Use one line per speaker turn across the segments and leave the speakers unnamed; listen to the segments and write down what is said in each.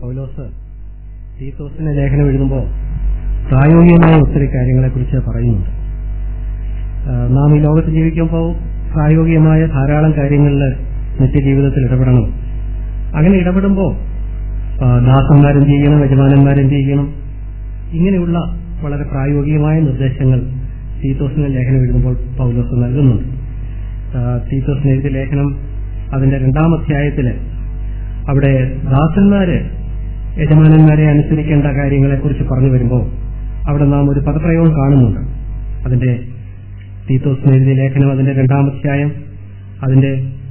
പൗലോസ് തീത്തോസിന്റെ ലേഖനം എഴുതുമ്പോൾ പ്രായോഗികമായ ഒത്തിരി കാര്യങ്ങളെക്കുറിച്ച് പറയുന്നുണ്ട് ആ, നാം ഈ ലോകത്ത് ജീവിക്കുമ്പോൾ പ്രായോഗികമായ ധാരാളം കാര്യങ്ങളിൽ നിത്യജീവിതത്തിൽ ഇടപെടണം അങ്ങനെ ഇടപെടുമ്പോൾ ആ, ദാസന്മാരെന്ത് ചെയ്യണം യജമാനന്മാരെന്ത് ചെയ്യണം ഇങ്ങനെയുള്ള വളരെ പ്രായോഗികമായ നിർദ്ദേശങ്ങൾ തീത്തോസിന്റെ ലേഖനം എഴുതുമ്പോൾ പൗലോസ് നൽകുന്നുണ്ട് ആ, തീത്തോസിന് എഴുതിയ ലേഖനം അതിന്റെ രണ്ടാം അധ്യായത്തില് അവിടെ ദാസന്മാര് യജമാനന്മാരെ അനുസരിക്കേണ്ട കാര്യങ്ങളെക്കുറിച്ച് പറഞ്ഞു വരുമ്പോൾ അവിടെ നാം ഒരു പദപ്രയോഗം കാണുന്നുണ്ട് അതിന്റെ തീത്തോസിന് എഴുതിയ ലേഖനം അതിന്റെ രണ്ടാം അധ്യായം അതിന്റെ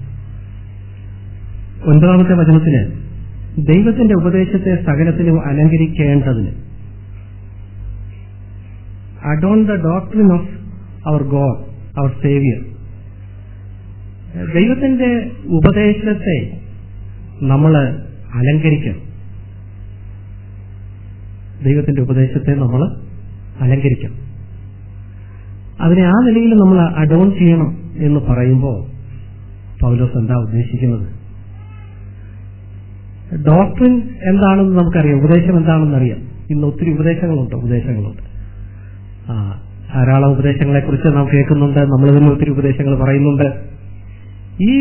ഒൻപതാമത്തെ വചനത്തിന് ദൈവത്തിന്റെ ഉപദേശത്തെ സകലത്തിലും അലങ്കരിക്കേണ്ടതിന് adorn the doctrine of our God our saviour ദൈവത്തിന്റെ ഉപദേശത്തെ നമ്മൾ അലങ്കരിക്കണം ദൈവത്തിന്റെ ഉപദേശത്തെ നമ്മൾ അലങ്കരിക്കണം അതിനെ ആ നിലയിൽ നമ്മൾ അഡോൺ ചെയ്യണം എന്ന് പറയുമ്പോൾ പൗലോസ് എന്താ ഉദ്ദേശിക്കുന്നത് ഡോക്ടറിൻ എന്താണെന്ന് നമുക്കറിയാം ഉപദേശം എന്താണെന്ന് അറിയാം ഇന്ന് ഒത്തിരി ഉപദേശങ്ങളുണ്ട് ഉപദേശങ്ങളുണ്ട് ആ ധാരാളം ഉപദേശങ്ങളെ കുറിച്ച് നാം കേൾക്കുന്നുണ്ട് നമ്മൾ തന്നെ ഒത്തിരി ഉപദേശങ്ങൾ പറയുന്നുണ്ട് ഈ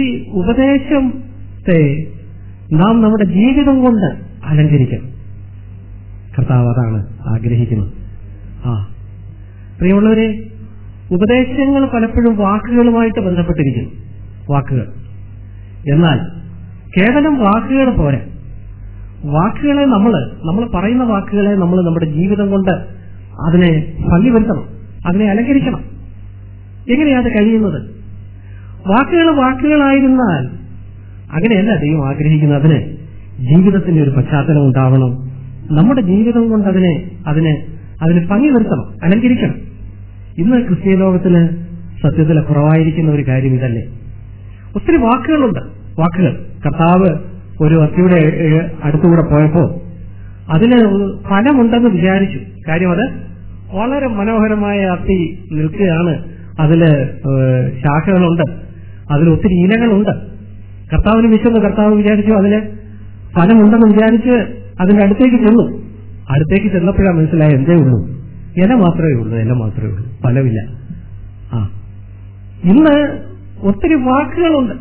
ഉപദേശത്തെ നാം നമ്മുടെ ജീവിതം കൊണ്ട് അലങ്കരിക്കണം കർത്താവ് അതാണ് ആഗ്രഹിക്കുന്നത് ആ പ്രിയമുള്ളവരെ ഉപദേശങ്ങൾ പലപ്പോഴും വാക്കുകളുമായിട്ട് ബന്ധപ്പെട്ടിരിക്കുന്നു വാക്കുകൾ എന്നാൽ കേവലം വാക്കുകൾ പോരാ വാക്കുകളെ നമ്മൾ നമ്മൾ പറയുന്ന വാക്കുകളെ നമ്മൾ നമ്മുടെ ജീവിതം കൊണ്ട് അതിനെ ഭംഗി വരുത്തണം അതിനെ അലങ്കരിക്കണം എങ്ങനെയാണ് അത് കഴിയുന്നത് വാക്കുകൾ വാക്കുകളായിരുന്നാൽ അങ്ങനെയല്ല ദൈവം ആഗ്രഹിക്കുന്നത് അതിന് ജീവിതത്തിന്റെ ഒരു പശ്ചാത്തലം ഉണ്ടാവണം നമ്മുടെ ജീവിതം കൊണ്ട് അതിനെ അതിന് അതിന് ഭംഗി വരുത്തണം അലങ്കരിക്കണം ഇന്ന് ക്രിസ്തീയ ലോകത്തിന് സത്യത്തിൽ കുറവായിരിക്കുന്ന ഒരു കാര്യം ഇതല്ലേ ഒത്തിരി വാക്കുകളുണ്ട് വാക്കുകൾ കർത്താവ് ഒരു അത്തിയുടെ ഏഹ്, അടുത്തുകൂടെ പോയപ്പോ അതിന് ഫലമുണ്ടെന്ന് വിചാരിച്ചു കാര്യം അത് വളരെ മനോഹരമായ അത്തി നിൽക്കുകയാണ് അതില് ഏഹ്, ശാഖകളുണ്ട് അതിൽ ഒത്തിരി ഇലകളുണ്ട് കർത്താവിന് വിശന്ന് കർത്താവ് വിചാരിച്ചു അതിന് ഫലമുണ്ടെന്ന് വിചാരിച്ച് അതിന്റെ അടുത്തേക്ക് ചെന്നു അടുത്തേക്ക് ചെന്നപ്പോഴാണ് മനസ്സിലായ എന്തേ ഉള്ളൂ ഇല മാത്രമേ ഉള്ളൂ ഇല മാത്രമേ ഉള്ളൂ ഫലമില്ല ആ ഇന്ന് ഒത്തിരി വാക്കുകളുണ്ട്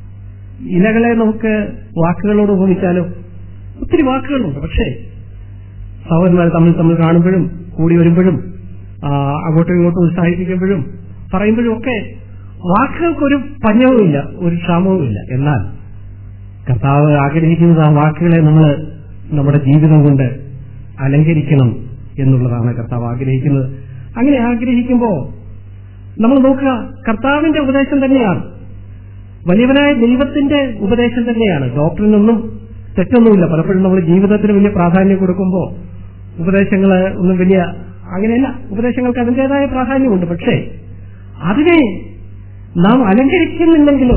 ഇലകളെ നമുക്ക് വാക്കുകളോട് ഉപമിച്ചാലോ ഒത്തിരി വാക്കുകളുണ്ട് പക്ഷേ സഹോദരന്മാർ തമ്മിൽ തമ്മിൽ കാണുമ്പോഴും കൂടി വരുമ്പോഴും ആ, അങ്ങോട്ടും ഇങ്ങോട്ടും ഉത്സാഹിപ്പിക്കുമ്പോഴും പറയുമ്പോഴും ഒക്കെ വാക്കുകൾക്കൊരു പഞ്ഞവുമില്ല ഒരു ക്ഷാമവുമില്ല എന്നാൽ കർത്താവ് ആഗ്രഹിക്കുന്നത് ആ വാക്കുകളെ നമ്മൾ നമ്മുടെ ജീവിതം കൊണ്ട് അലങ്കരിക്കണം എന്നുള്ളതാണ് കർത്താവ് ആഗ്രഹിക്കുന്നത് അങ്ങനെ ആഗ്രഹിക്കുമ്പോൾ നമ്മൾ നോക്കുക കർത്താവിന്റെ ഉപദേശം തന്നെയാണ് വലിയവനായ ദൈവത്തിന്റെ ഉപദേശം തന്നെയാണ് ഡോക്ടറിനൊന്നും തെറ്റൊന്നുമില്ല പലപ്പോഴും നമ്മൾ ജീവിതത്തിന് വലിയ പ്രാധാന്യം കൊടുക്കുമ്പോൾ ഉപദേശങ്ങൾ ഒന്നും വലിയ അങ്ങനെയല്ല ഉപദേശങ്ങൾക്ക് അതിൻ്റെതായ പ്രാധാന്യമുണ്ട് പക്ഷേ അതിനെ നാം അലങ്കരിക്കുന്നില്ലെങ്കിലോ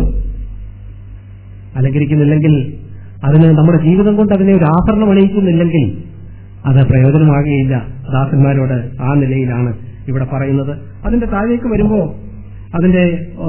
അലങ്കരിക്കുന്നില്ലെങ്കിൽ അതിന് നമ്മുടെ ജീവിതം കൊണ്ട് അതിനെ ഒരു ആഭരണം അണിയിക്കുന്നില്ലെങ്കിൽ അത് പ്രയോജനമാകുകയില്ല ദാസന്മാരോട് ആ നിലയിലാണ് ഇവിടെ പറയുന്നത് അതിന്റെ താഴേക്ക് വരുമ്പോൾ അതിന്റെ ആ,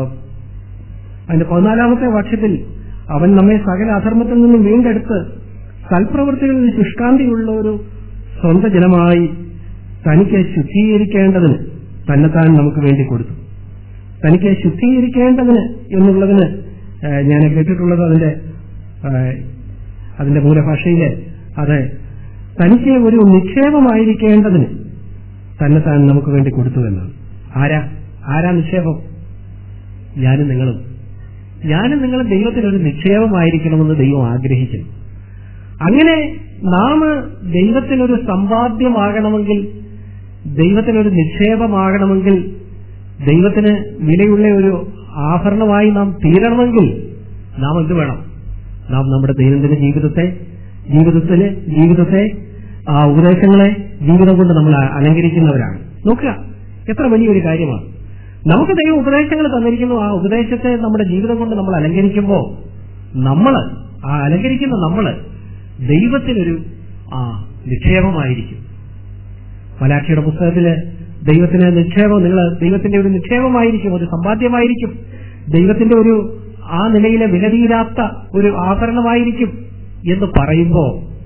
അതിന്റെ പതിനാലാമത്തെ വാക്യത്തിൽ അവൻ നമ്മെ സകല അധർമ്മത്തിൽ നിന്നും വീണ്ടെടുത്ത് സൽപ്രവൃത്തികളിൽ ശുഷ്കാന്തിയുള്ള ഒരു സ്വന്തം ജനമായി തനിക്ക് ശുദ്ധീകരിക്കേണ്ടതിന് തന്നെത്താൻ നമുക്ക് വേണ്ടി കൊടുത്തു തനിക്ക് ശുദ്ധീകരിക്കേണ്ടതിന് എന്നുള്ളതിന് ആ, ഞാൻ കേട്ടിട്ടുള്ളത് അതിന്റെ ആ, അതിന്റെ മൂലഭാഷയില് അത് തനിക്ക് ഒരു നിക്ഷേപമായിരിക്കേണ്ടതിന് തന്നെ താൻ നമുക്ക് വേണ്ടി കൊടുത്തു എന്നാണ് ആരാ ആരാ നിക്ഷേപം ഞാനും നിങ്ങളും ഞാനും നിങ്ങളും ദൈവത്തിനൊരു നിക്ഷേപമായിരിക്കണമെന്ന് ദൈവം ആഗ്രഹിക്കുന്നു അങ്ങനെ നാം ദൈവത്തിനൊരു സമ്പാദ്യമാകണമെങ്കിൽ ദൈവത്തിനൊരു നിക്ഷേപമാകണമെങ്കിൽ ദൈവത്തിന് വിലയുള്ള ഒരു ആഭരണമായി നാം തീരണമെങ്കിൽ നാം എന്ത് വേണം നാം നമ്മുടെ ദൈനംദിന ജീവിതത്തെ ജീവിതത്തിന് ജീവിതത്തെ ആ ഉപദേശങ്ങളെ ജീവിതം കൊണ്ട് നമ്മൾ അലങ്കരിക്കുന്നവരാണ് നോക്കുക എത്ര വലിയൊരു കാര്യമാണ് നമുക്ക് ദൈവം ഉപദേശങ്ങൾ തന്നിരിക്കുന്നു ആ ഉപദേശത്തെ നമ്മുടെ ജീവിതം കൊണ്ട് നമ്മൾ അലങ്കരിക്കുമ്പോൾ നമ്മള് ആ അലങ്കരിക്കുന്ന നമ്മള് ദൈവത്തിനൊരു ആ നിക്ഷേപമായിരിക്കും മലാഖിയുടെ പുസ്തകത്തില് ദൈവത്തിന് നിക്ഷേപം നിങ്ങൾ ദൈവത്തിന്റെ ഒരു നിക്ഷേപമായിരിക്കും ഒരു സമ്പാദ്യമായിരിക്കും ദൈവത്തിന്റെ ഒരു ആ നിലയിലെ വിലതീരാത്ത ഒരു ആഭരണമായിരിക്കും എന്ന് പറയുമ്പോ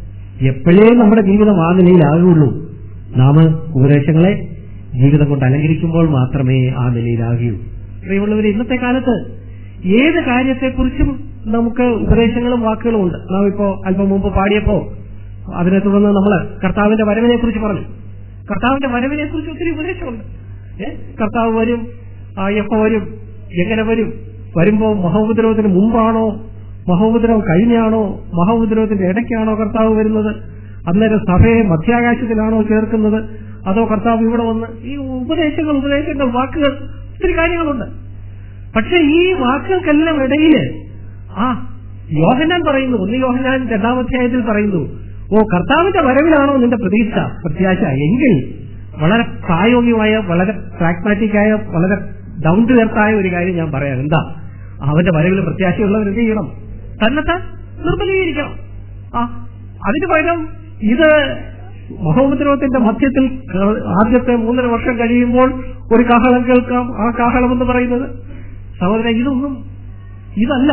എപ്പോഴേ നമ്മുടെ ജീവിതം ആ നിലയിലാകുള്ളൂ നാം ഉപദേശങ്ങളെ ജീവിതം കൊണ്ട് അലങ്കരിക്കുമ്പോൾ മാത്രമേ ആ നിലയിലാകൂ പ്രിയമുള്ളവരെ ഇന്നത്തെ കാലത്ത് ഏത് കാര്യത്തെക്കുറിച്ചും നമുക്ക് ഉപദേശങ്ങളും വാക്കുകളും ഉണ്ട് നാം ഇപ്പോ അല്പം മുമ്പ് പാടിയപ്പോ അതിനെ തുടർന്ന് നമ്മൾ കർത്താവിന്റെ വരവിനെ കുറിച്ച് പറഞ്ഞു കർത്താവിന്റെ വരവിനെ കുറിച്ച് ഒത്തിരി ഉപദേശമുണ്ട് ഏ? കർത്താവ് വരും ആ എപ്പോ വരും എങ്ങനെ വരും വരുമ്പോ മഹോപദ്രവത്തിന് മുമ്പാണോ മഹോപദ്രവം കഴിഞ്ഞാണോ മഹോപദ്രവത്തിന്റെ ഇടയ്ക്കാണോ കർത്താവ് വരുന്നത് അന്നേരം സഭയെ മധ്യാകാശത്തിലാണോ ചേർക്കുന്നത് അതോ കർത്താവ് ഇവിടെ വന്ന് ഈ ഉപദേശങ്ങൾ ഉപദേശങ്ങൾ വാക്കുകൾ ഒത്തിരി കാര്യങ്ങളുണ്ട് പക്ഷെ ഈ വാക്കുകൾക്കെല്ലാം ഇടയിൽ ആ യോഹനാൻ പറയുന്നു ഒന്ന് യോഹനാൻ രണ്ടാം അധ്യായത്തിൽ പറയുന്നു ഓ കർത്താവിന്റെ വരവിലാണോ നിന്റെ പ്രതീക്ഷ പ്രത്യാശ എങ്കിൽ വളരെ പ്രായോഗികമായ വളരെ പ്രാഗ്മാറ്റിക്കായ വളരെ ഡൗൺ ടു എർത്തായ ഒരു കാര്യം ഞാൻ പറയാം എന്താ അവന്റെ വരവിൽ പ്രത്യാശയുള്ളവർ എന്ത് ചെയ്യണം തന്നെത്താൻ നിർബലീകരിക്കണം ആ അതിന് പകരം ഇത് മഹോപദ്രവത്തിന്റെ മധ്യത്തിൽ ക- ആദ്യത്തെ മൂന്നര വർഷം കഴിയുമ്പോൾ ഒരു കാഹളം കേൾക്കാം ആ കാഹളം എന്ന് പറയുന്നത് സഹോദര ഇതൊന്നും ഇതല്ല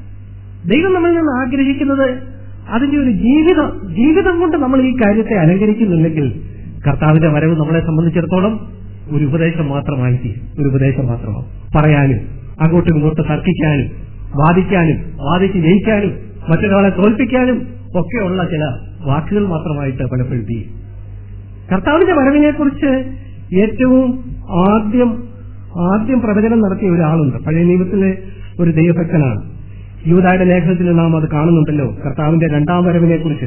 ദൈവം നമ്മളിൽ നിന്ന് ആഗ്രഹിക്കുന്നത് അതിന്റെ ഒരു ജീവിതം ജീവിതം കൊണ്ട് നമ്മൾ ഈ കാര്യത്തെ അലങ്കരിക്കുന്നില്ലെങ്കിൽ കർത്താവിന്റെ വരവ് നമ്മളെ സംബന്ധിച്ചിടത്തോളം ഒരു ഉപദേശം മാത്രമായി തീരും. ഒരു ഉപദേശം മാത്രമാവും പറയാനും അങ്ങോട്ടും ഇങ്ങോട്ടും തർക്കിക്കാനും വാദിക്കാനും വാദിച്ച് ജയിക്കാനും മറ്റൊരാളെ തോൽപ്പിക്കാനും ഒക്കെയുള്ള ചില വാക്കുകൾ മാത്രമായിട്ട് പലപ്പോഴും തീരും കർത്താവിന്റെ വരവിനെ കുറിച്ച് ഏറ്റവും ആദ്യം ആദ്യം പ്രവചനം നടത്തിയ ഒരാളുണ്ട് പഴയ നിയമത്തിലെ ഒരു ദൈവഭക്തനാണ് യൂതായുടെ ലേഖനത്തിൽ നാം അത് കാണുന്നുണ്ടല്ലോ കർത്താവിന്റെ രണ്ടാം വരവിനെ കുറിച്ച്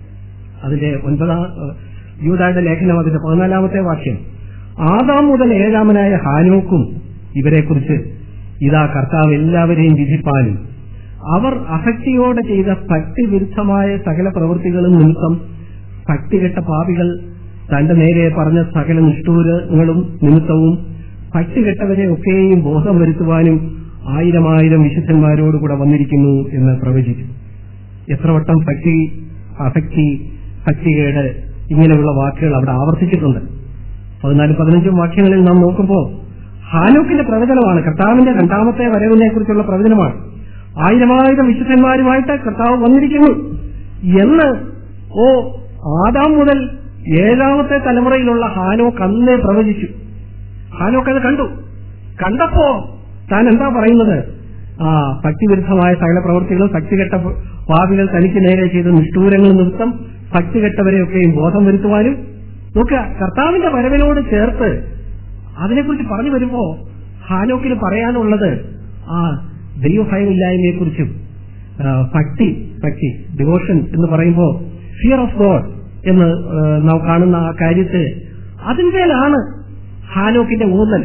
അതിന്റെ ഒൻപതാം ഏഹ്, യൂതായുടെ ലേഖനം അതിന്റെ പതിനാലാമത്തെ വാക്യം ആദാം മുതൽ ഏഴാമനായ ഹാനോക്കും ഇവരെക്കുറിച്ച് ഇതാ കർത്താവ് എല്ലാവരെയും വിധിപ്പാനും അവർ അഭക്തിയോടെ ചെയ്ത ഭക്തിവിരുദ്ധമായ സകല പ്രവൃത്തികളും നിമിത്തം ഭക്തികെട്ട പാപികൾ തന്റെ നേരെ പറഞ്ഞ സകല നിഷ്ഠൂരങ്ങളും നിമിത്തവും ഭക്തികെട്ടവരെ ഒക്കെയും ബോധം വരുത്തുവാനും ആയിരം ആയിരം വിശുദ്ധന്മാരോടുകൂടെ വന്നിരിക്കുന്നു എന്ന് പ്രവചിച്ചു എത്ര വട്ടം ഭക്തി അഭക്തി ഭക്തികേട് ഇങ്ങനെയുള്ള വാക്കുകൾ അവിടെ ആവർത്തിച്ചിട്ടുണ്ട് പതിനാല് പതിനഞ്ചും വാക്യങ്ങളിൽ നാം നോക്കുമ്പോൾ ഹാനോക്കിന്റെ പ്രവചനമാണ് കർത്താവിന്റെ രണ്ടാമത്തെ വരവിനെ കുറിച്ചുള്ള പ്രവചനമാണ് ആയിരമായിരം വിശുദ്ധന്മാരുമായിട്ട് കർത്താവ് വന്നിരിക്കുന്നു എന്ന് ഓ ആദാം മുതൽ ഏഴാമത്തെ തലമുറയിലുള്ള ഹാനോക്ക് അന്നേ പ്രവചിച്ചു ഹാനോക്ക് അത് കണ്ടു കണ്ടപ്പോ താൻ എന്താ പറയുന്നത് ആ ഭക്തിവിരുദ്ധമായ സകല പ്രവൃത്തികളും ഭക്തികെട്ട പാപികൾ തനിക്ക് നേരെ ചെയ്ത നിഷ്ഠൂരങ്ങൾ നിമിത്തം ഭക്തികെട്ടവരെയൊക്കെയും ബോധം വരുത്തുവാനും നോക്കുക കർത്താവിന്റെ വരവിനോട് ചേർത്ത് അതിനെക്കുറിച്ച് പറഞ്ഞു വരുമ്പോ ഹാനോക്കിന് പറയാനുള്ളത് ആ ദൈവഭയമില്ലായ്മയെ കുറിച്ചും ഭക്തി ഭക്തി ഡിവോഷൻ എന്ന് പറയുമ്പോൾ ഫിയർ ഓഫ് ഗോഡ് എന്ന് ആ, നാം കാണുന്ന ആ കാര്യത്തെ അതിന്മേലാണ് ഹാനോക്കിന്റെ ഊന്നൽ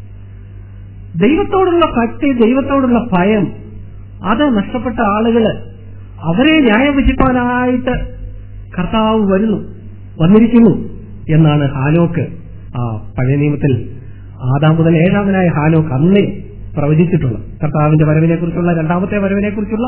ദൈവത്തോടുള്ള ഭക്തി ദൈവത്തോടുള്ള ഭയം അത് നഷ്ടപ്പെട്ട ആളുകള് അവരെ ന്യായം വിധിപ്പാനായിട്ട് കർത്താവ് വരുന്നു വന്നിരിക്കുന്നു എന്നാണ് ഹാനോക്ക് ആ പഴയ നിയമത്തിൽ ആദാം മുതൽ ഏഴാമനായ ഹാനോക്ക് അന്നേ പ്രവചിച്ചിട്ടുള്ളത് കർത്താവിന്റെ വരവിനെ കുറിച്ചുള്ള രണ്ടാമത്തെ വരവിനെ കുറിച്ചുള്ള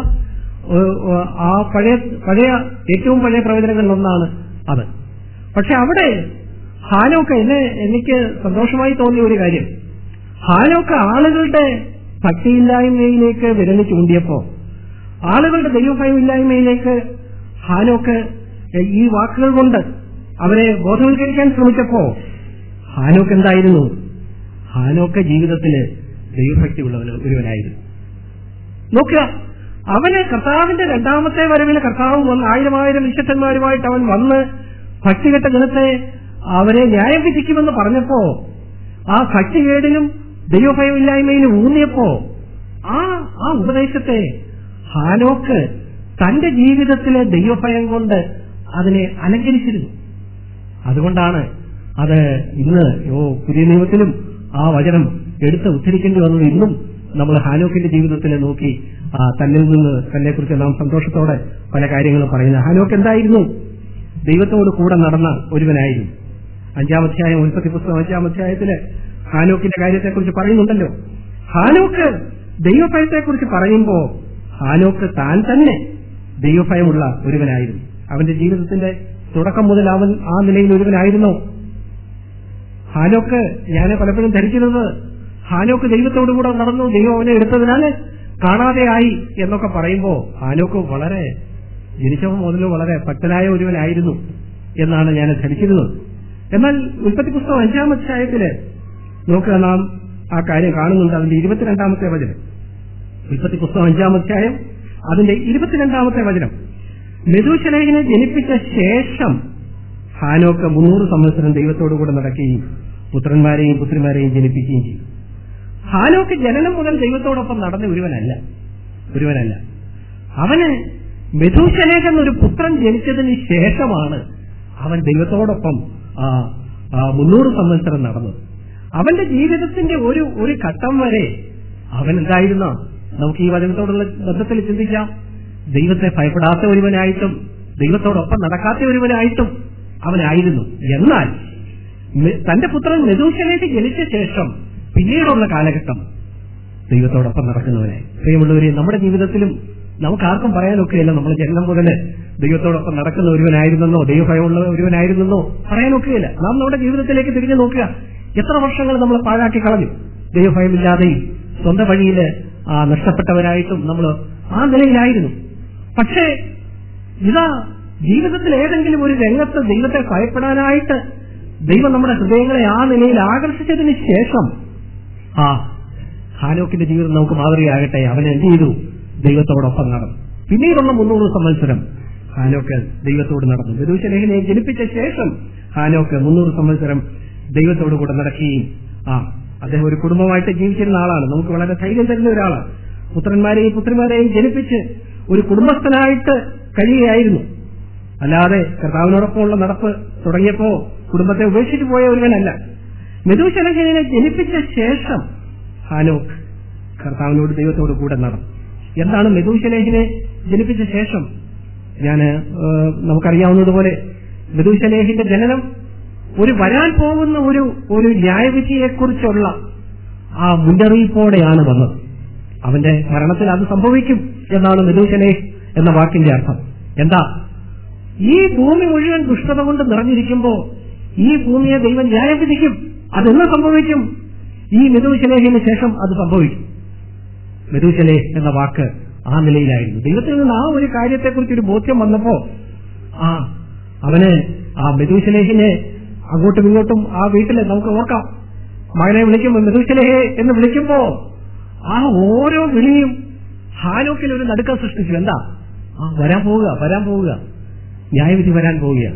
ആ പഴയ പഴയ ഏറ്റവും പഴയ പ്രവചനങ്ങളിലൊന്നാണ് അത് പക്ഷെ അവിടെ ഹാനോക്ക് എന്നെ എനിക്ക് സന്തോഷമായി തോന്നിയ ഒരു കാര്യം ഹാനോക്ക് ആളുകളുടെ ഭക്തിയില്ലായ്മയിലേക്ക് വിരല് ചൂണ്ടിയപ്പോ ആളുകളുടെ ദൈവഭയമില്ലായ്മയിലേക്ക് ഹാനോക്ക് ഈ വാക്കുകൾ കൊണ്ട് അവരെ ബോധവൽക്കരിക്കാൻ ശ്രമിച്ചപ്പോ ഹാനോക്ക് എന്തായിരുന്നു ഹാനോക്ക് ജീവിതത്തില് ദൈവഭക്തി ഉള്ളവന് ഒരുവനായിരുന്നു നോക്കുക അവന് കർത്താവിന്റെ രണ്ടാമത്തെ വരവിൽ കർത്താവ് വന്ന് ആയിരം ആയിരം വിശുദ്ധന്മാരുമായിട്ട് അവൻ വന്ന് ഭക്തികെട്ട ജനത്തെ അവരെ ന്യായം വിധിക്കുമെന്ന് പറഞ്ഞപ്പോ ആ ഭക്തികേടിലും ദൈവഭയമില്ലായ്മയിലും ഊന്നിയപ്പോ ആ ആ ഉപദേശത്തെ ഹാനോക്ക് തന്റെ ജീവിതത്തിലെ ദൈവഭയം കൊണ്ട് അതിനെ അലങ്കരിച്ചിരുന്നു അതുകൊണ്ടാണ് അത് ഇന്ന് ഓ പുതിയ നിയമത്തിലും ആ വചനം എടുത്ത് ഉദ്ധരിക്കേണ്ടി വന്നത് ഇന്നും നമ്മൾ ഹാനോക്കിന്റെ ജീവിതത്തിൽ നോക്കി ആ തന്നിൽ നിന്ന് തന്നെ കുറിച്ച് നാം സന്തോഷത്തോടെ പല കാര്യങ്ങളും പറയുന്നത് ഹാനോക്ക് എന്തായിരുന്നു ദൈവത്തോട് കൂടെ നടന്ന ഒരുവനായിരുന്നു അഞ്ചാം അധ്യായം ഉൽപ്പത്തി പുസ്തകം അഞ്ചാം അധ്യായത്തില് ഹാനോക്കിന്റെ കാര്യത്തെക്കുറിച്ച് പറയുന്നുണ്ടല്ലോ ഹാനോക്ക് ദൈവഭയത്തെക്കുറിച്ച് പറയുമ്പോ ഹാനോക്ക് താൻ തന്നെ ദൈവഭയമുള്ള ഒരുവനായിരുന്നു അവന്റെ ജീവിതത്തിന്റെ തുടക്കം മുതൽ അവൻ ആ നിലയിൽ ഒരുവനായിരുന്നോ ഹാനോക്ക് ഞാൻ പലപ്പോഴും ധരിക്കുന്നത് ഹാനോക്ക് ദൈവത്തോടുകൂടെ നടന്നു ദൈവം അവനെ എടുത്തതിനാൽ കാണാതെയായി എന്നൊക്കെ പറയുമ്പോ ഹാനോക്ക് വളരെ ജനിച്ചപ്പോൾ മുതൽ വളരെ ഭക്തനായ ഒരുവനായിരുന്നു എന്നാണ് ഞാൻ ധരിച്ചിരുന്നത് എന്നാൽ ഉൽപ്പത്തി പുസ്തകം അഞ്ചാം അധ്യായത്തില് നോക്കുക നാം ആ കാര്യം കാണുന്നുണ്ട് അതിന്റെ ഇരുപത്തിരണ്ടാമത്തെ വചനം ഉൽപ്പത്തി പുസ്തകം അഞ്ചാം അധ്യായം അതിന്റെ ഇരുപത്തിരണ്ടാമത്തെ വചനം മെതുശലേഖനെ ജനിപ്പിച്ച ശേഷം ഹാനോക്ക് മുന്നൂറ് സംവത്സരം ദൈവത്തോടു കൂടെ നടക്കുകയും പുത്രന്മാരെയും പുത്രിമാരെയും ജനിപ്പിക്കുകയും ചെയ്തു ഹാനോക്ക് ജനനം മുതൽ ദൈവത്തോടൊപ്പം നടന്ന ഒരുവനല്ല ഒരുവനല്ല അവന് മെഥൂശലേഖ എന്നൊരു പുത്രൻ ജനിച്ചതിന് ശേഷമാണ് അവൻ ദൈവത്തോടൊപ്പം ആ, ആ, മുന്നൂറ് സംവത്സരം നടന്നത് അവന്റെ ജീവിതത്തിന്റെ ഒരു ഒരു ഘട്ടം വരെ അവൻ എന്തായിരുന്നോ നമുക്ക് ഈ വചനത്തോടുള്ള ബന്ധത്തിൽ ചിന്തിക്കാം ദൈവത്തെ ഭയപ്പെടാത്ത ഒരുവനായിട്ടും ദൈവത്തോടൊപ്പം നടക്കാത്ത ഒരുവനായിട്ടും അവനായിരുന്നു എന്നാൽ മെ- തന്റെ പുത്രൻ മെതൂശലേക്ക് ജനിച്ച ശേഷം പിന്നീടുള്ള കാലഘട്ടം ദൈവത്തോടൊപ്പം നടക്കുന്നവനായി പ്രിയമുള്ളവരെ നമ്മുടെ ജീവിതത്തിലും നമുക്ക് ആർക്കും പറയാനൊക്കെയല്ല നമ്മൾ ജനനം മുതൽ ദൈവത്തോടൊപ്പം നടക്കുന്ന ഒരുവനായിരുന്നെന്നോ ദൈവഭയമുള്ള ഒരുവനായിരുന്നെന്നോ പറയാനൊക്കെയില്ല നാം നമ്മുടെ ജീവിതത്തിലേക്ക് തിരിഞ്ഞു നോക്കുക എത്ര വർഷങ്ങൾ നമ്മൾ പാഴാക്കി കളഞ്ഞു ദൈവഭയമില്ലാതെയും സ്വന്തം വഴിയിൽ ആ നഷ്ടപ്പെട്ടവരായിട്ടും നമ്മൾ ആ നിലയിലായിരുന്നു പക്ഷേ ഇതാ ജീവിതത്തിൽ ഏതെങ്കിലും ഒരു രംഗത്ത് ദൈവത്തെ ഭയപ്പെടാനായിട്ട് ദൈവം നമ്മുടെ ഹൃദയങ്ങളെ ആ നിലയിൽ ആകർഷിച്ചതിന് ശേഷം ആ ഹാനോക്കിന്റെ ജീവിതം നമുക്ക് മാതൃകയാകട്ടെ അവൻ എന്ത് ചെയ്തു ദൈവത്തോടൊപ്പം നടന്നു പിന്നീടുള്ള മുന്നൂറ് സംവത്സരം ഹാനോക്ക് ദൈവത്തോട് നടന്നു വിദൂഷലേഖനെ ജനിപ്പിച്ച ശേഷം ഹാനോക്ക് മുന്നൂറ് സംവത്സരം ദൈവത്തോട് കൂടെ നടക്കുകയും ആ അദ്ദേഹം ഒരു കുടുംബമായിട്ട് ജീവിച്ചിരുന്ന ആളാണ് നമുക്ക് വളരെ ധൈര്യം തരുന്ന ഒരാളാണ് പുത്രന്മാരെയും പുത്രിമാരെയും ജനിപ്പിച്ച് ഒരു കുടുംബസ്ഥനായിട്ട് കഴിയുകയായിരുന്നു അല്ലാതെ കർത്താവിനോടൊപ്പമുള്ള നടപ്പ് തുടങ്ങിയപ്പോ കുടുംബത്തെ ഉപേക്ഷിച്ചു പോയ ഒരുവനല്ല മെതുശലഹനെ ജനിപ്പിച്ച ശേഷം ഹാനോക്ക് കർത്താവിനോട് ദൈവത്തോട് കൂടെ നടന്നു എന്താണ് മെതുശലേഹിനെ ജനിപ്പിച്ച ശേഷം ഞാൻ നമുക്കറിയാവുന്നതുപോലെ മെതുശലേഹിന്റെ ജനനം ഒരു വരാൻ പോകുന്ന ഒരു ഒരു ന്യായവിധിയെക്കുറിച്ചുള്ള ആ മുന്നറിയിപ്പോടെയാണ് വന്നത് അവന്റെ മരണത്തിൽ അത് സംഭവിക്കും എന്നാണ് മെതുശലേഹ് എന്ന വാക്കിന്റെ അർത്ഥം എന്താ ഈ ഭൂമി മുഴുവൻ ദുഷ്ടത കൊണ്ട് നിറഞ്ഞിരിക്കുമ്പോ ഈ ഭൂമിയെ ദൈവം ന്യായം വിധിക്കും അതെന്ന് സംഭവിക്കും ഈ മെതുശലേഹിന് ശേഷം അത് സംഭവിക്കും മെതുശലേ എന്ന വാക്ക് ആ നിലയിലായിരുന്നു ദൈവത്തിൽ നിന്ന് ആ ഒരു കാര്യത്തെക്കുറിച്ച് ഒരു ബോധ്യം വന്നപ്പോ ആ അവന് ആ മെതുശലേഹിനെ അങ്ങോട്ടും ഇങ്ങോട്ടും ആ വീട്ടില് നമുക്ക് ഓർക്കാം മകനെ വിളിക്കുമ്പോ മെതുശലേഹെ എന്ന് വിളിക്കുമ്പോ ആ ഓരോ വിളിയും ഹാനോക്കിൽ ഒരു നടുക്കം സൃഷ്ടിച്ചു എന്താ ആ വരാൻ പോവുക വരാൻ പോവുക ന്യായവിധി വരാൻ പോവുകയാണ്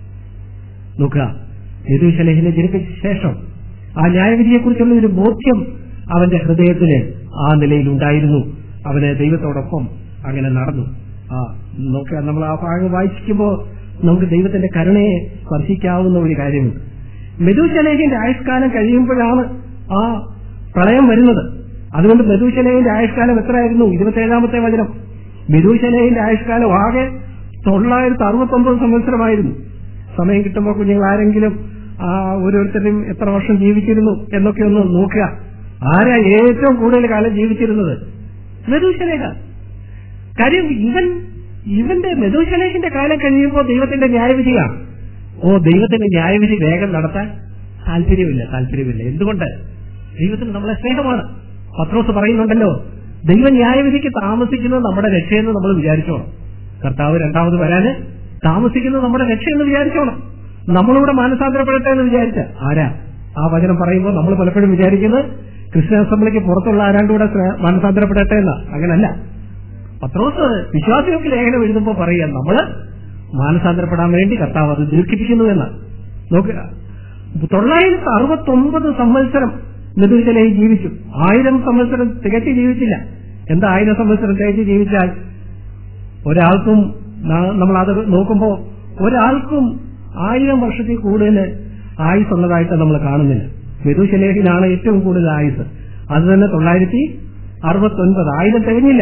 നോക്കുക യദുശലേഹിനെ ജനിപ്പിച്ച ശേഷം ആ ന്യായവിധിയെക്കുറിച്ചുള്ള ഒരു ബോധ്യം അവന്റെ ഹൃദയത്തിന് ആ നിലയിൽ ഉണ്ടായിരുന്നു അവന് ദൈവത്തോടൊപ്പം അങ്ങനെ നടന്നു ആ നോക്കുക നമ്മൾ ആ ഭാഗം വായിക്കുമ്പോൾ നമുക്ക് ദൈവത്തിന്റെ കരുണയെ സ്പർശിക്കാവുന്ന ഒരു കാര്യമുണ്ട് മെതുശലേഹിന്റെ ആയുഷ്കാലം കഴിയുമ്പോഴാണ് ആ പ്രളയം വരുന്നത് അതുകൊണ്ട് മെതുശലേഹിന്റെ ആയുഷ്കാലം എത്രയായിരുന്നു ഇരുപത്തേഴാമത്തെ വചനം മെതുശലേഹിന്റെ ആയുഷ്കാലം ആകെ തൊള്ളായിരത്തി അറുപത്തി ഒമ്പത് സംവത്സരമായിരുന്നു സമയം കിട്ടുമ്പോൾ കുഞ്ഞുങ്ങൾ ആരെങ്കിലും ആ ഓരോരുത്തരും എത്ര വർഷം ജീവിച്ചിരുന്നു എന്നൊക്കെ ഒന്ന് നോക്കുക ആരാ ഏറ്റവും കൂടുതൽ കാലം ജീവിച്ചിരുന്നത് മെതുശലേഖ കാര്യം ഇവൻ ഇവന്റെ മെതുശലേഖിന്റെ കാലം കഴിയുമ്പോൾ ദൈവത്തിന്റെ ന്യായവിധിയാണ് ഓ ദൈവത്തിന്റെ ന്യായവിധി വേഗം നടത്താൻ താല്പര്യമില്ല താല്പര്യമില്ല എന്തുകൊണ്ട് ദൈവത്തിന് നമ്മളെ സ്നേഹമാണ് പത്രോസ് പറയുന്നുണ്ടല്ലോ ദൈവ ന്യായവിധിക്ക് താമസിക്കുന്നത് നമ്മുടെ രക്ഷയെന്ന് നമ്മൾ വിചാരിച്ചോണം കർത്താവ് രണ്ടാമത് വരാന് താമസിക്കുന്നത് നമ്മുടെ രക്ഷയെന്ന് വിചാരിച്ചോണം നമ്മളിവിടെ മാനസാന്തരപ്പെടട്ടെ എന്ന് വിചാരിച്ച ആരാ ആ വചനം പറയുമ്പോൾ നമ്മൾ പലപ്പോഴും വിചാരിക്കുന്നത് ക്രിസ്ത്യൻ അസംബ്ലിക്ക് പുറത്തുള്ള ആരാണ്ടുകൂടെ മാനസാന്തരപ്പെടട്ടെ എന്ന് അങ്ങനല്ല പത്രോസ് വിശ്വാസികൾക്ക് ലേഖനം എഴുതുമ്പോൾ പറയുക നമ്മള് മാനസാന്തരപ്പെടാൻ വേണ്ടി കർത്താവ് അത് ദീർഘിപ്പിക്കുന്നു എന്ന് നോക്കുക തൊള്ളായിരത്തി അറുപത്തി ഒമ്പത് സംവത്സരം നെടുവിശലയിൽ ജീവിച്ചു ആയിരം സംവത്സരം തികച്ചു ജീവിച്ചില്ല എന്താ ആയിരം സംവത്സരം തികച്ചു ജീവിച്ചാൽ ഒരാൾക്കും നമ്മൾ അത് നോക്കുമ്പോൾ ഒരാൾക്കും ആയിരം വർഷത്തിൽ കൂടുതൽ ആയുസ് ഉള്ളതായിട്ട് നമ്മൾ കാണുന്നില്ല മെതുശലേഹിനാണ് ഏറ്റവും കൂടുതൽ ആയുസ് അത് തന്നെ തൊള്ളായിരത്തി അറുപത്തി ഒൻപത് ആയിരം തികഞ്ഞില്ല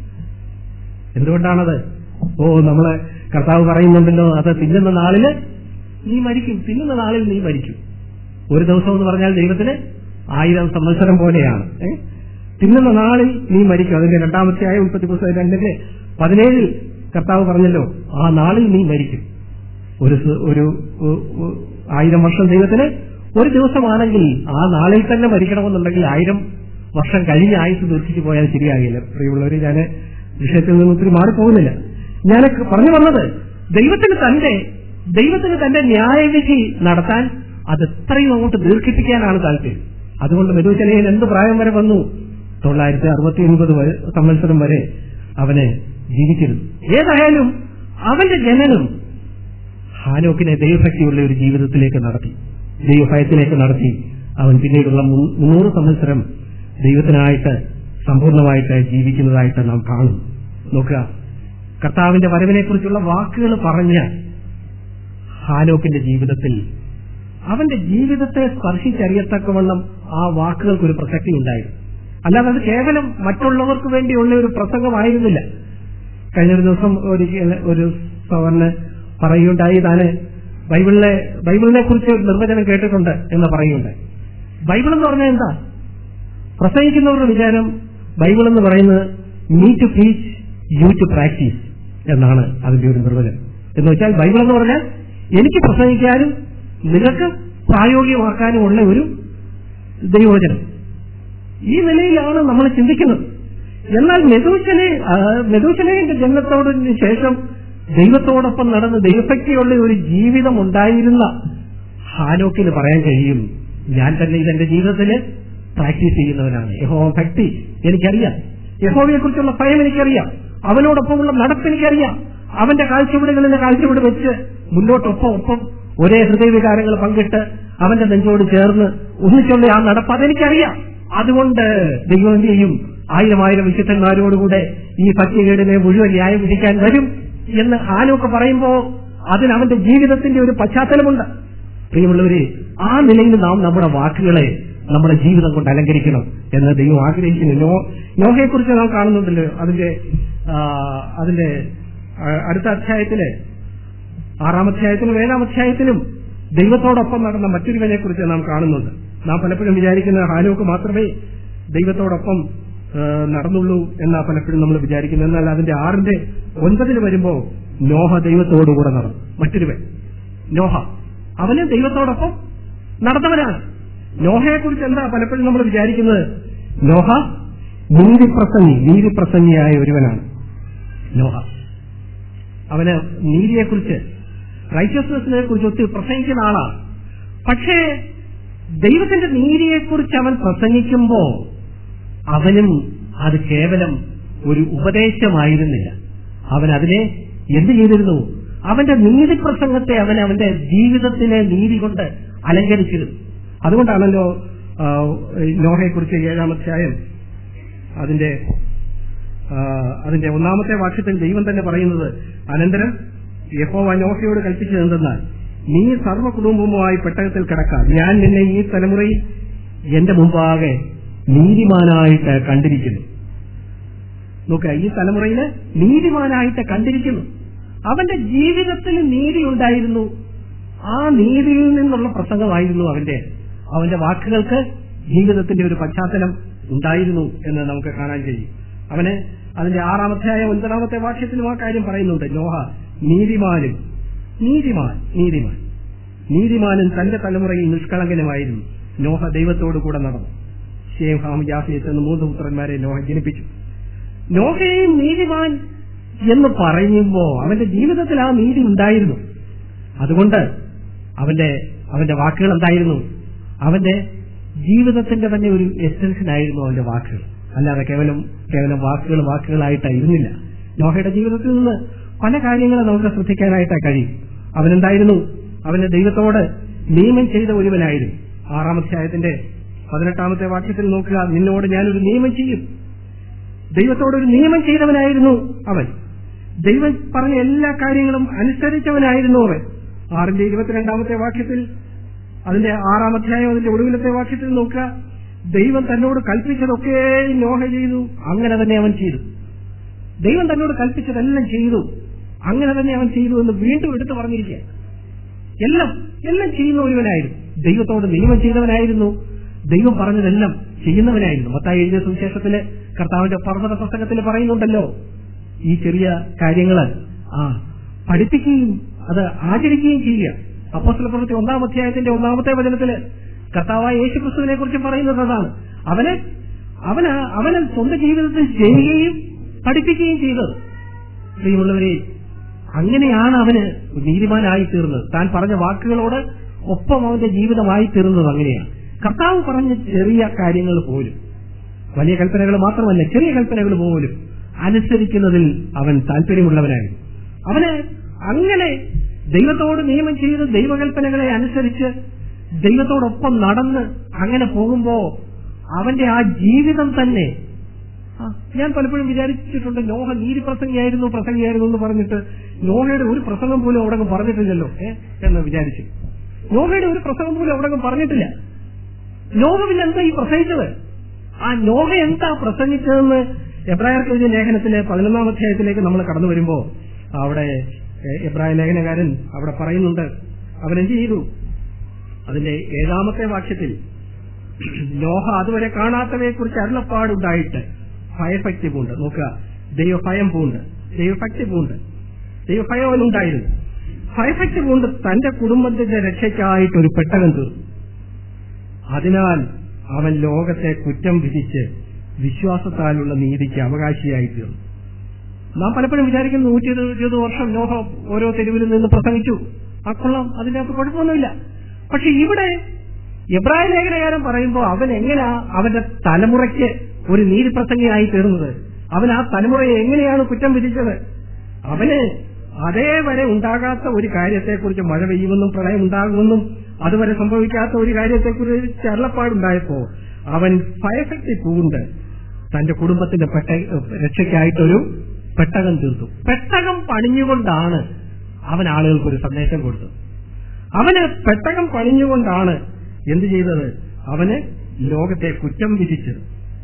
എന്തുകൊണ്ടാണത് ഓ നമ്മള് കർത്താവ് പറയുന്നുണ്ടല്ലോ അത് തിന്നുന്ന നാളില് നീ മരിക്കും തിന്നുന്ന നാളിൽ നീ മരിക്കും ഒരു ദിവസം എന്ന് പറഞ്ഞാൽ ദൈവത്തിന് ആയിരം സംവത്സരം പോലെയാണ് ഏ? തിന്നുന്ന നാളിൽ നീ മരിക്കും അതിന്റെ രണ്ടാമത്തെ ആയ ഉൽപ്പത്തി പുസ്തകം രണ്ടിന്റെ പതിനേഴിൽ കർത്താവ് പറഞ്ഞല്ലോ ആ നാളിൽ നീ മരിക്കും ഒരു സ- ഒരു ഉ- ഉ- ആയിരം വർഷം ദൈവത്തിന് ഒരു ദിവസമാണെങ്കിൽ ആ നാളിൽ തന്നെ മരിക്കണമെന്നുണ്ടെങ്കിൽ ആയിരം വർഷം കഴിഞ്ഞ് ആയുസ് ദീർഘിച്ചു പോയാൽ ശരിയാകില്ല പ്രിയമുള്ളവർ ഞാൻ വിഷയത്തിൽ നിന്ന് ഒത്തിരി മാറിപ്പോകുന്നില്ല ഞാൻ പറഞ്ഞു വന്നത് ദൈവത്തിന് തന്റെ ദൈവത്തിന് തന്റെ ന്യായവിധി നടത്താൻ അത് എത്രയും അങ്ങോട്ട് ദീർഘിപ്പിക്കാനാണ് താല്പര്യം അതുകൊണ്ട് മെതുചനയിൽ എന്ത് പ്രായം വരെ വന്നു തൊള്ളായിരത്തി അറുപത്തി ഒൻപത് സംവത്സരം വരെ അവന് ജീവിച്ചിരുന്നു ഏതായാലും അവന്റെ ജനനം ഹാനോക്കിനെ ദൈവഭക്തിയുള്ള ഒരു ജീവിതത്തിലേക്ക് നടത്തി ദൈവഭയത്തിലേക്ക് നടത്തി അവൻ പിന്നീടുള്ള മു- മുന്നൂറ് സംവത്സരം ദൈവത്തിനായിട്ട് സമ്പൂർണ്ണമായിട്ട് ജീവിക്കുന്നതായിട്ട് നാം കാണും നോക്കുക കർത്താവിന്റെ വരവിനെ കുറിച്ചുള്ള വാക്കുകൾ പറഞ്ഞ ഹാനോക്കിന്റെ ജീവിതത്തിൽ അവന്റെ ജീവിതത്തെ സ്പർശിച്ചറിയത്തക്കവണ്ണം ആ വാക്കുകൾക്ക് ഒരു പ്രസക്തി ഉണ്ടായിരുന്നു അല്ലാതെ അത് കേവലം മറ്റുള്ളവർക്ക് വേണ്ടിയുള്ള ഒരു പ്രസംഗമായിരുന്നില്ല കഴിഞ്ഞ ഒരു ദിവസം ഒരു ഒരു സവർണ് പറയുകയുണ്ടായി താന് ബൈബിളിലെ ബൈബിളിനെ കുറിച്ച് ഒരു നിർവചനം കേട്ടിട്ടുണ്ട് എന്ന് പറയുകയുണ്ടായി ബൈബിൾ എന്ന് പറഞ്ഞാൽ എന്താ പ്രസംഗിക്കുന്നവരുടെ വിചാരം ബൈബിൾ എന്ന് പറയുന്നത് me to teach you to practise എന്നാണ് അതിന്റെ ഒരു നിർവചനം എന്ന് വെച്ചാൽ ബൈബിൾ എന്ന് പറഞ്ഞാൽ എനിക്ക് പ്രസംഗിക്കാനും നിങ്ങൾക്ക് പ്രായോഗികമാക്കാനും ഉള്ള ഒരു ദൈവവചനം ഈ നിലയിലാണ് നമ്മൾ ചിന്തിക്കുന്നത് എന്നാൽ മെതൂശനെ മെതൂശനയുടെ ജന്മത്തോടിന് ശേഷം ദൈവത്തോടൊപ്പം നടന്ന് ദൈവഭക്തിയുള്ള ഒരു ജീവിതം ഉണ്ടായിരുന്ന ഹാനോക്കിന് പറയാൻ കഴിയും ഞാൻ തന്നെ ഇതെന്റെ ജീവിതത്തിൽ പ്രാക്ടീസ് ചെയ്യുന്നവനാണ് യഹോവ ഭക്തി എനിക്കറിയാം യഹോവയെ കുറിച്ചുള്ള ഭയം എനിക്കറിയാം അവനോടൊപ്പമുള്ള നടപ്പ് എനിക്കറിയാം അവന്റെ കാഴ്ചപ്പാടുകളിലെ കാഴ്ചപ്പാട് വെച്ച് മുന്നോട്ടൊപ്പം ഒപ്പം ഒരേ ഹൃദയവികാരങ്ങൾ പങ്കിട്ട് അവന്റെ നെഞ്ചോട് ചേർന്ന് ഒന്നിച്ചുള്ള ആ നടപ്പ് അതെനിക്കറിയാം അതുകൊണ്ട് ദൈവം എന്ത് ചെയ്യും ആയിരം ആയിരം വിശുദ്ധന്മാരോടുകൂടെ ഈ ഭക്തികേടിനെ മുഴുവൻ ന്യായം വിധിക്കാൻ വരും എന്ന് ആനൊക്കെ പറയുമ്പോ അതിന് അവന്റെ ജീവിതത്തിന്റെ ഒരു പശ്ചാത്തലമുണ്ട് പ്രിയമുള്ളവരെ ആ നിലയിൽ നാം നമ്മുടെ വാക്കുകളെ നമ്മുടെ ജീവിതം കൊണ്ട് അലങ്കരിക്കണം എന്ന് ദൈവം ആഗ്രഹിക്കുന്നു നോ നോഹയെ കുറിച്ച് നാം കാണുന്നുണ്ടല്ലോ അതിന്റെ ആ, അതിന്റെ ആ, അടുത്ത അധ്യായത്തില് ആറാം അധ്യായത്തിലും ഏഴാം അധ്യായത്തിലും ദൈവത്തോടൊപ്പം നടന്ന മറ്റൊരുവനെ കുറിച്ച് നാം കാണുന്നുണ്ട് നാം പലപ്പോഴും വിചാരിക്കുന്ന ഹാനോക്ക് മാത്രമേ ദൈവത്തോടൊപ്പം ആ, നടന്നുള്ളൂ എന്നാ പലപ്പോഴും നമ്മൾ വിചാരിക്കുന്നത് എന്നാൽ അതിന്റെ ആറിന്റെ ഒൻപതിന് വരുമ്പോ നോഹ ദൈവത്തോടുകൂടെ നടന്നു മറ്റൊരുവൻ നോഹ അവന് ദൈവത്തോടൊപ്പം നടന്നവനാണ് നോഹയെ കുറിച്ച് എന്താ പലപ്പോഴും നമ്മൾ വിചാരിക്കുന്നത് നോഹ നീതിപ്രസംഗി നീതിപ്രസംഗിയായ ഒരുവനാണ് നോഹ അവന് നീതിയെക്കുറിച്ച് റൈറ്റസ്നെസ്സിനെ കുറിച്ച് ഒത്തിരി പ്രസംഗിക്കുന്ന ആളാണ് പക്ഷേ ദൈവത്തിന്റെ നീതിയെക്കുറിച്ച് അവൻ പ്രസംഗിക്കുമ്പോ അവനും അത് കേവലം ഒരു ഉപദേശമായിരുന്നില്ല അവൻ അതിനെ എന്ത് ചെയ്തിരുന്നു അവന്റെ നീതി പ്രസംഗത്തെ അവൻ അവന്റെ ജീവിതത്തിലെ നീതി കൊണ്ട് അലങ്കരിച്ചിരുന്നു അതുകൊണ്ടാണല്ലോ ആ, നോഹയെക്കുറിച്ച് ഏഴാം അധ്യായം അതിന്റെ ആ, അതിന്റെ ഒന്നാമത്തെ വാക്യത്തിൽ ദൈവം തന്നെ പറയുന്നത് അനന്തരം യഹോവ നോഹയോട് കൽപ്പിച്ചത് എന്തെന്നാൽ നീ സർവ്വ കുടുംബവുമായി പെട്ടകത്തിൽ കിടക്കാം ഞാൻ നിന്നെ ഈ തലമുറയിൽ എന്റെ മുമ്പാകെ നീതിമാനായിട്ട് കണ്ടിരിക്കുന്നു നോക്കുക ഈ തലമുറയില് നീതിമാനായിട്ട് കണ്ടിരിക്കുന്നു അവന്റെ ജീവിതത്തിൽ നീതി ഉണ്ടായിരുന്നു ആ നീതിയിൽ നിന്നുള്ള പ്രസംഗമായിരുന്നു അവന്റെ അവന്റെ വാക്കുകൾക്ക് ജീവിതത്തിന്റെ ഒരു പശ്ചാത്തലം ഉണ്ടായിരുന്നു എന്ന് നമുക്ക് കാണാൻ കഴിയും അവന് അതിന്റെ ആറാമധ്യായ ഒൻപതാമത്തെ വാക്യത്തിലും ആ കാര്യം പറയുന്നുണ്ട് നോഹ നീതിമാനും നീതിമാൻ നീതിമാൻ നീതിമാനും തന്റെ തലമുറയിൽ നിഷ്കളങ്കനുമായിരുന്നു നോഹ ദൈവത്തോടു കൂടെ നടന്നു ഷേം ഹാം യാഫിയത്ത് എന്ന മൂന്ന് പുത്രന്മാരെ നോഹ ജനിപ്പിച്ചു നോഹയും നീതിമാൻ എന്ന് പറയുമ്പോ അവന്റെ ജീവിതത്തിൽ ആ നീതി ഉണ്ടായിരുന്നു അതുകൊണ്ട് അവന്റെ അവന്റെ വാക്കുകൾ എന്തായിരുന്നു അവന്റെ ജീവിതത്തിന്റെ തന്നെ ഒരു എസൻഷൻ ആയിരുന്നു അവന്റെ വാക്കുകൾ അല്ലാതെ കേവലം കേവലം വാക്കുകൾ വാക്കുകളായിട്ടായിരുന്നില്ല നോഹയുടെ ജീവിതത്തിൽ നിന്ന് പല കാര്യങ്ങളും നമുക്ക് ശ്രദ്ധിക്കാനായിട്ട് കഴിയും അവനെന്തായിരുന്നു അവന്റെ ദൈവത്തോട് നിയമം ചെയ്ത ഒരുവനായിരുന്നു ആറാം അധ്യായത്തിന്റെ പതിനെട്ടാമത്തെ വാക്യത്തിൽ നോക്കുക നിന്നോട് ഞാനൊരു നിയമം ചെയ്യും ദൈവത്തോട് ഒരു നിയമം ചെയ്തവനായിരുന്നു അവൻ ദൈവം പറഞ്ഞ എല്ലാ കാര്യങ്ങളും അനുസരിച്ചവനായിരുന്നു അവൻ ആറിന്റെ ഇരുപത്തിരണ്ടാമത്തെ വാക്യത്തിൽ അതിന്റെ ആറാം അധ്യായം അതിന്റെ ഒടുവിലത്തെ വാക്യത്തിൽ നോക്കുക ദൈവം തന്നോട് കൽപ്പിച്ചതൊക്കെ നോഹ ചെയ്തു അങ്ങനെ തന്നെ അവൻ ചെയ്തു ദൈവം തന്നോട് കൽപ്പിച്ചതെല്ലാം ചെയ്തു അങ്ങനെ തന്നെ അവൻ ചെയ്തു എന്ന് വീണ്ടും എടുത്തു പറഞ്ഞിരിക്കുക എല്ലാം എല്ലാം ചെയ്യുന്ന ഒരുവനായിരുന്നു ദൈവത്തോട് നിയമം ചെയ്തവനായിരുന്നു ദൈവം പറഞ്ഞതെല്ലാം ചെയ്യുന്നവനായിരുന്നു മത്തായി എഴുതിയ സുവിശേഷത്തില് കർത്താവിന്റെ പർവ്വത പുസ്തകത്തിൽ പറയുന്നുണ്ടല്ലോ ഈ ചെറിയ കാര്യങ്ങള് ആ പഠിപ്പിക്കുകയും അത് ആചരിക്കുകയും ചെയ്യുക അപ്പോസ്തല പ്രവൃത്തി ഒന്നാം അധ്യായത്തിന്റെ ഒന്നാമത്തെ വചനത്തില് കർത്താവായ യേശു ക്രിസ്തുവിനെ കുറിച്ച് പറയുന്നത് അതാണ് അവന് അവന് അവന് സ്വന്തം ജീവിതത്തിൽ ചെയ്യുകയും പഠിപ്പിക്കുകയും ചെയ്തത് പ്രിയമുള്ളവരെ അങ്ങനെയാണ് അവന് നീതിമാനായി തീർന്നത് താൻ പറഞ്ഞ വാക്കുകളോട് ഒപ്പം അവന്റെ ജീവിതമായി തീർന്നത് അങ്ങനെയാണ് കർത്താവ് പറഞ്ഞ ചെറിയ കാര്യങ്ങൾ പോലും വലിയ കൽപ്പനകൾ മാത്രമല്ല ചെറിയ കൽപ്പനകൾ പോലും അനുസരിക്കുന്നതിൽ അവൻ താല്പര്യമുള്ളവനായിരുന്നു അവന് അങ്ങനെ ദൈവത്തോട് നിയമം ചെയ്ത് ദൈവകൽപ്പനകളെ അനുസരിച്ച് ദൈവത്തോടൊപ്പം നടന്ന് അങ്ങനെ പോകുമ്പോ അവന്റെ ആ ജീവിതം തന്നെ ആ, ഞാൻ പലപ്പോഴും വിചാരിച്ചിട്ടുണ്ട് നോഹ നീതി പ്രസംഗിയായിരുന്നു പ്രസംഗിയായിരുന്നു എന്ന് പറഞ്ഞിട്ട് നോഹയുടെ ഒരു പ്രസംഗം പോലും അവിടെ പറഞ്ഞിട്ടില്ലല്ലോ ഏ എന്ന് വിചാരിച്ചു നോഹയുടെ ഒരു പ്രസംഗം പോലും അവിടെ പറഞ്ഞിട്ടില്ല നോഹ പിന്നെ എന്താ ഈ പ്രസംഗിച്ചത് ആ നോഹ എന്താ പ്രസംഗിച്ചതെന്ന് എബ്രായർക്ക് എഴുതിയ ലേഖനത്തിലെ പതിനൊന്നാം അധ്യായത്തിലേക്ക് നമ്മൾ കടന്നു വരുമ്പോ അവിടെ എ- എബ്രായ ലേഖനകാരൻ അവിടെ പറയുന്നുണ്ട് അവൻ എന്ത് ചെയ്തു അതിന്റെ ഏഴാമത്തെ വാക്യത്തിൽ ലോഹ അതുവരെ കാണാത്തവയെ കുറിച്ച് അരുളപ്പാടുണ്ടായിട്ട് ഭയഭക്തി പൂണ്ട് നോക്കുക ദൈവഭയം പൂണ്ട് ദൈവഭക്തി പൂണ്ട് ദൈവഭയം അവനുണ്ടായിരുന്നു ഭയഭക്തി പൂണ്ട് തന്റെ കുടുംബത്തിന്റെ രക്ഷയ്ക്കായിട്ട് ഒരു പെട്ടകം തീർന്നു അതിനാൽ അവൻ ലോകത്തെ കുറ്റം വിധിച്ച് വിശ്വാസത്താലുള്ള നീതിക്ക് അവകാശിയായി തീർന്നു നാം പലപ്പോഴും വിചാരിക്കുന്നു നൂറ്റി ഇരുപത് വർഷം ലോഹ ഓരോ തെരുവിൽ നിന്ന് പ്രസംഗിച്ചു ആ കൊള്ളാം അതിനകത്ത് കുഴപ്പമൊന്നുമില്ല പക്ഷെ ഇവിടെ എബ്രാഹിം ലേഖനകാരൻ പറയുമ്പോൾ അവൻ എങ്ങനെയാ അവന്റെ തലമുറയ്ക്ക് ഒരു നീതി പ്രസംഗിയായി തീർന്നത് അവൻ ആ തലമുറയെ എങ്ങനെയാണ് കുറ്റം വിധിച്ചത് അവന് അതേവരെ ഉണ്ടാകാത്ത ഒരു കാര്യത്തെക്കുറിച്ച് മഴ പെയ്യുമെന്നും പ്രളയം ഉണ്ടാകുമെന്നും അതുവരെ സംഭവിക്കാത്ത ഒരു കാര്യത്തെക്കുറിച്ച് അരുളപ്പാടുണ്ടായപ്പോ അവൻ ഭയശക്തി പൂണ്ട് തന്റെ കുടുംബത്തിന്റെ പെട്ട രക്ഷയ്ക്കായിട്ടൊരു പെട്ടകം തീർത്തു പെട്ടകം പണിഞ്ഞുകൊണ്ടാണ് അവൻ ആളുകൾക്ക് ഒരു സന്ദേശം കൊടുത്തത് അവന് പെട്ടകം പണിഞ്ഞുകൊണ്ടാണ് എന്ത് ചെയ്തത് അവന് ലോകത്തെ കുറ്റം വിധിച്ചത്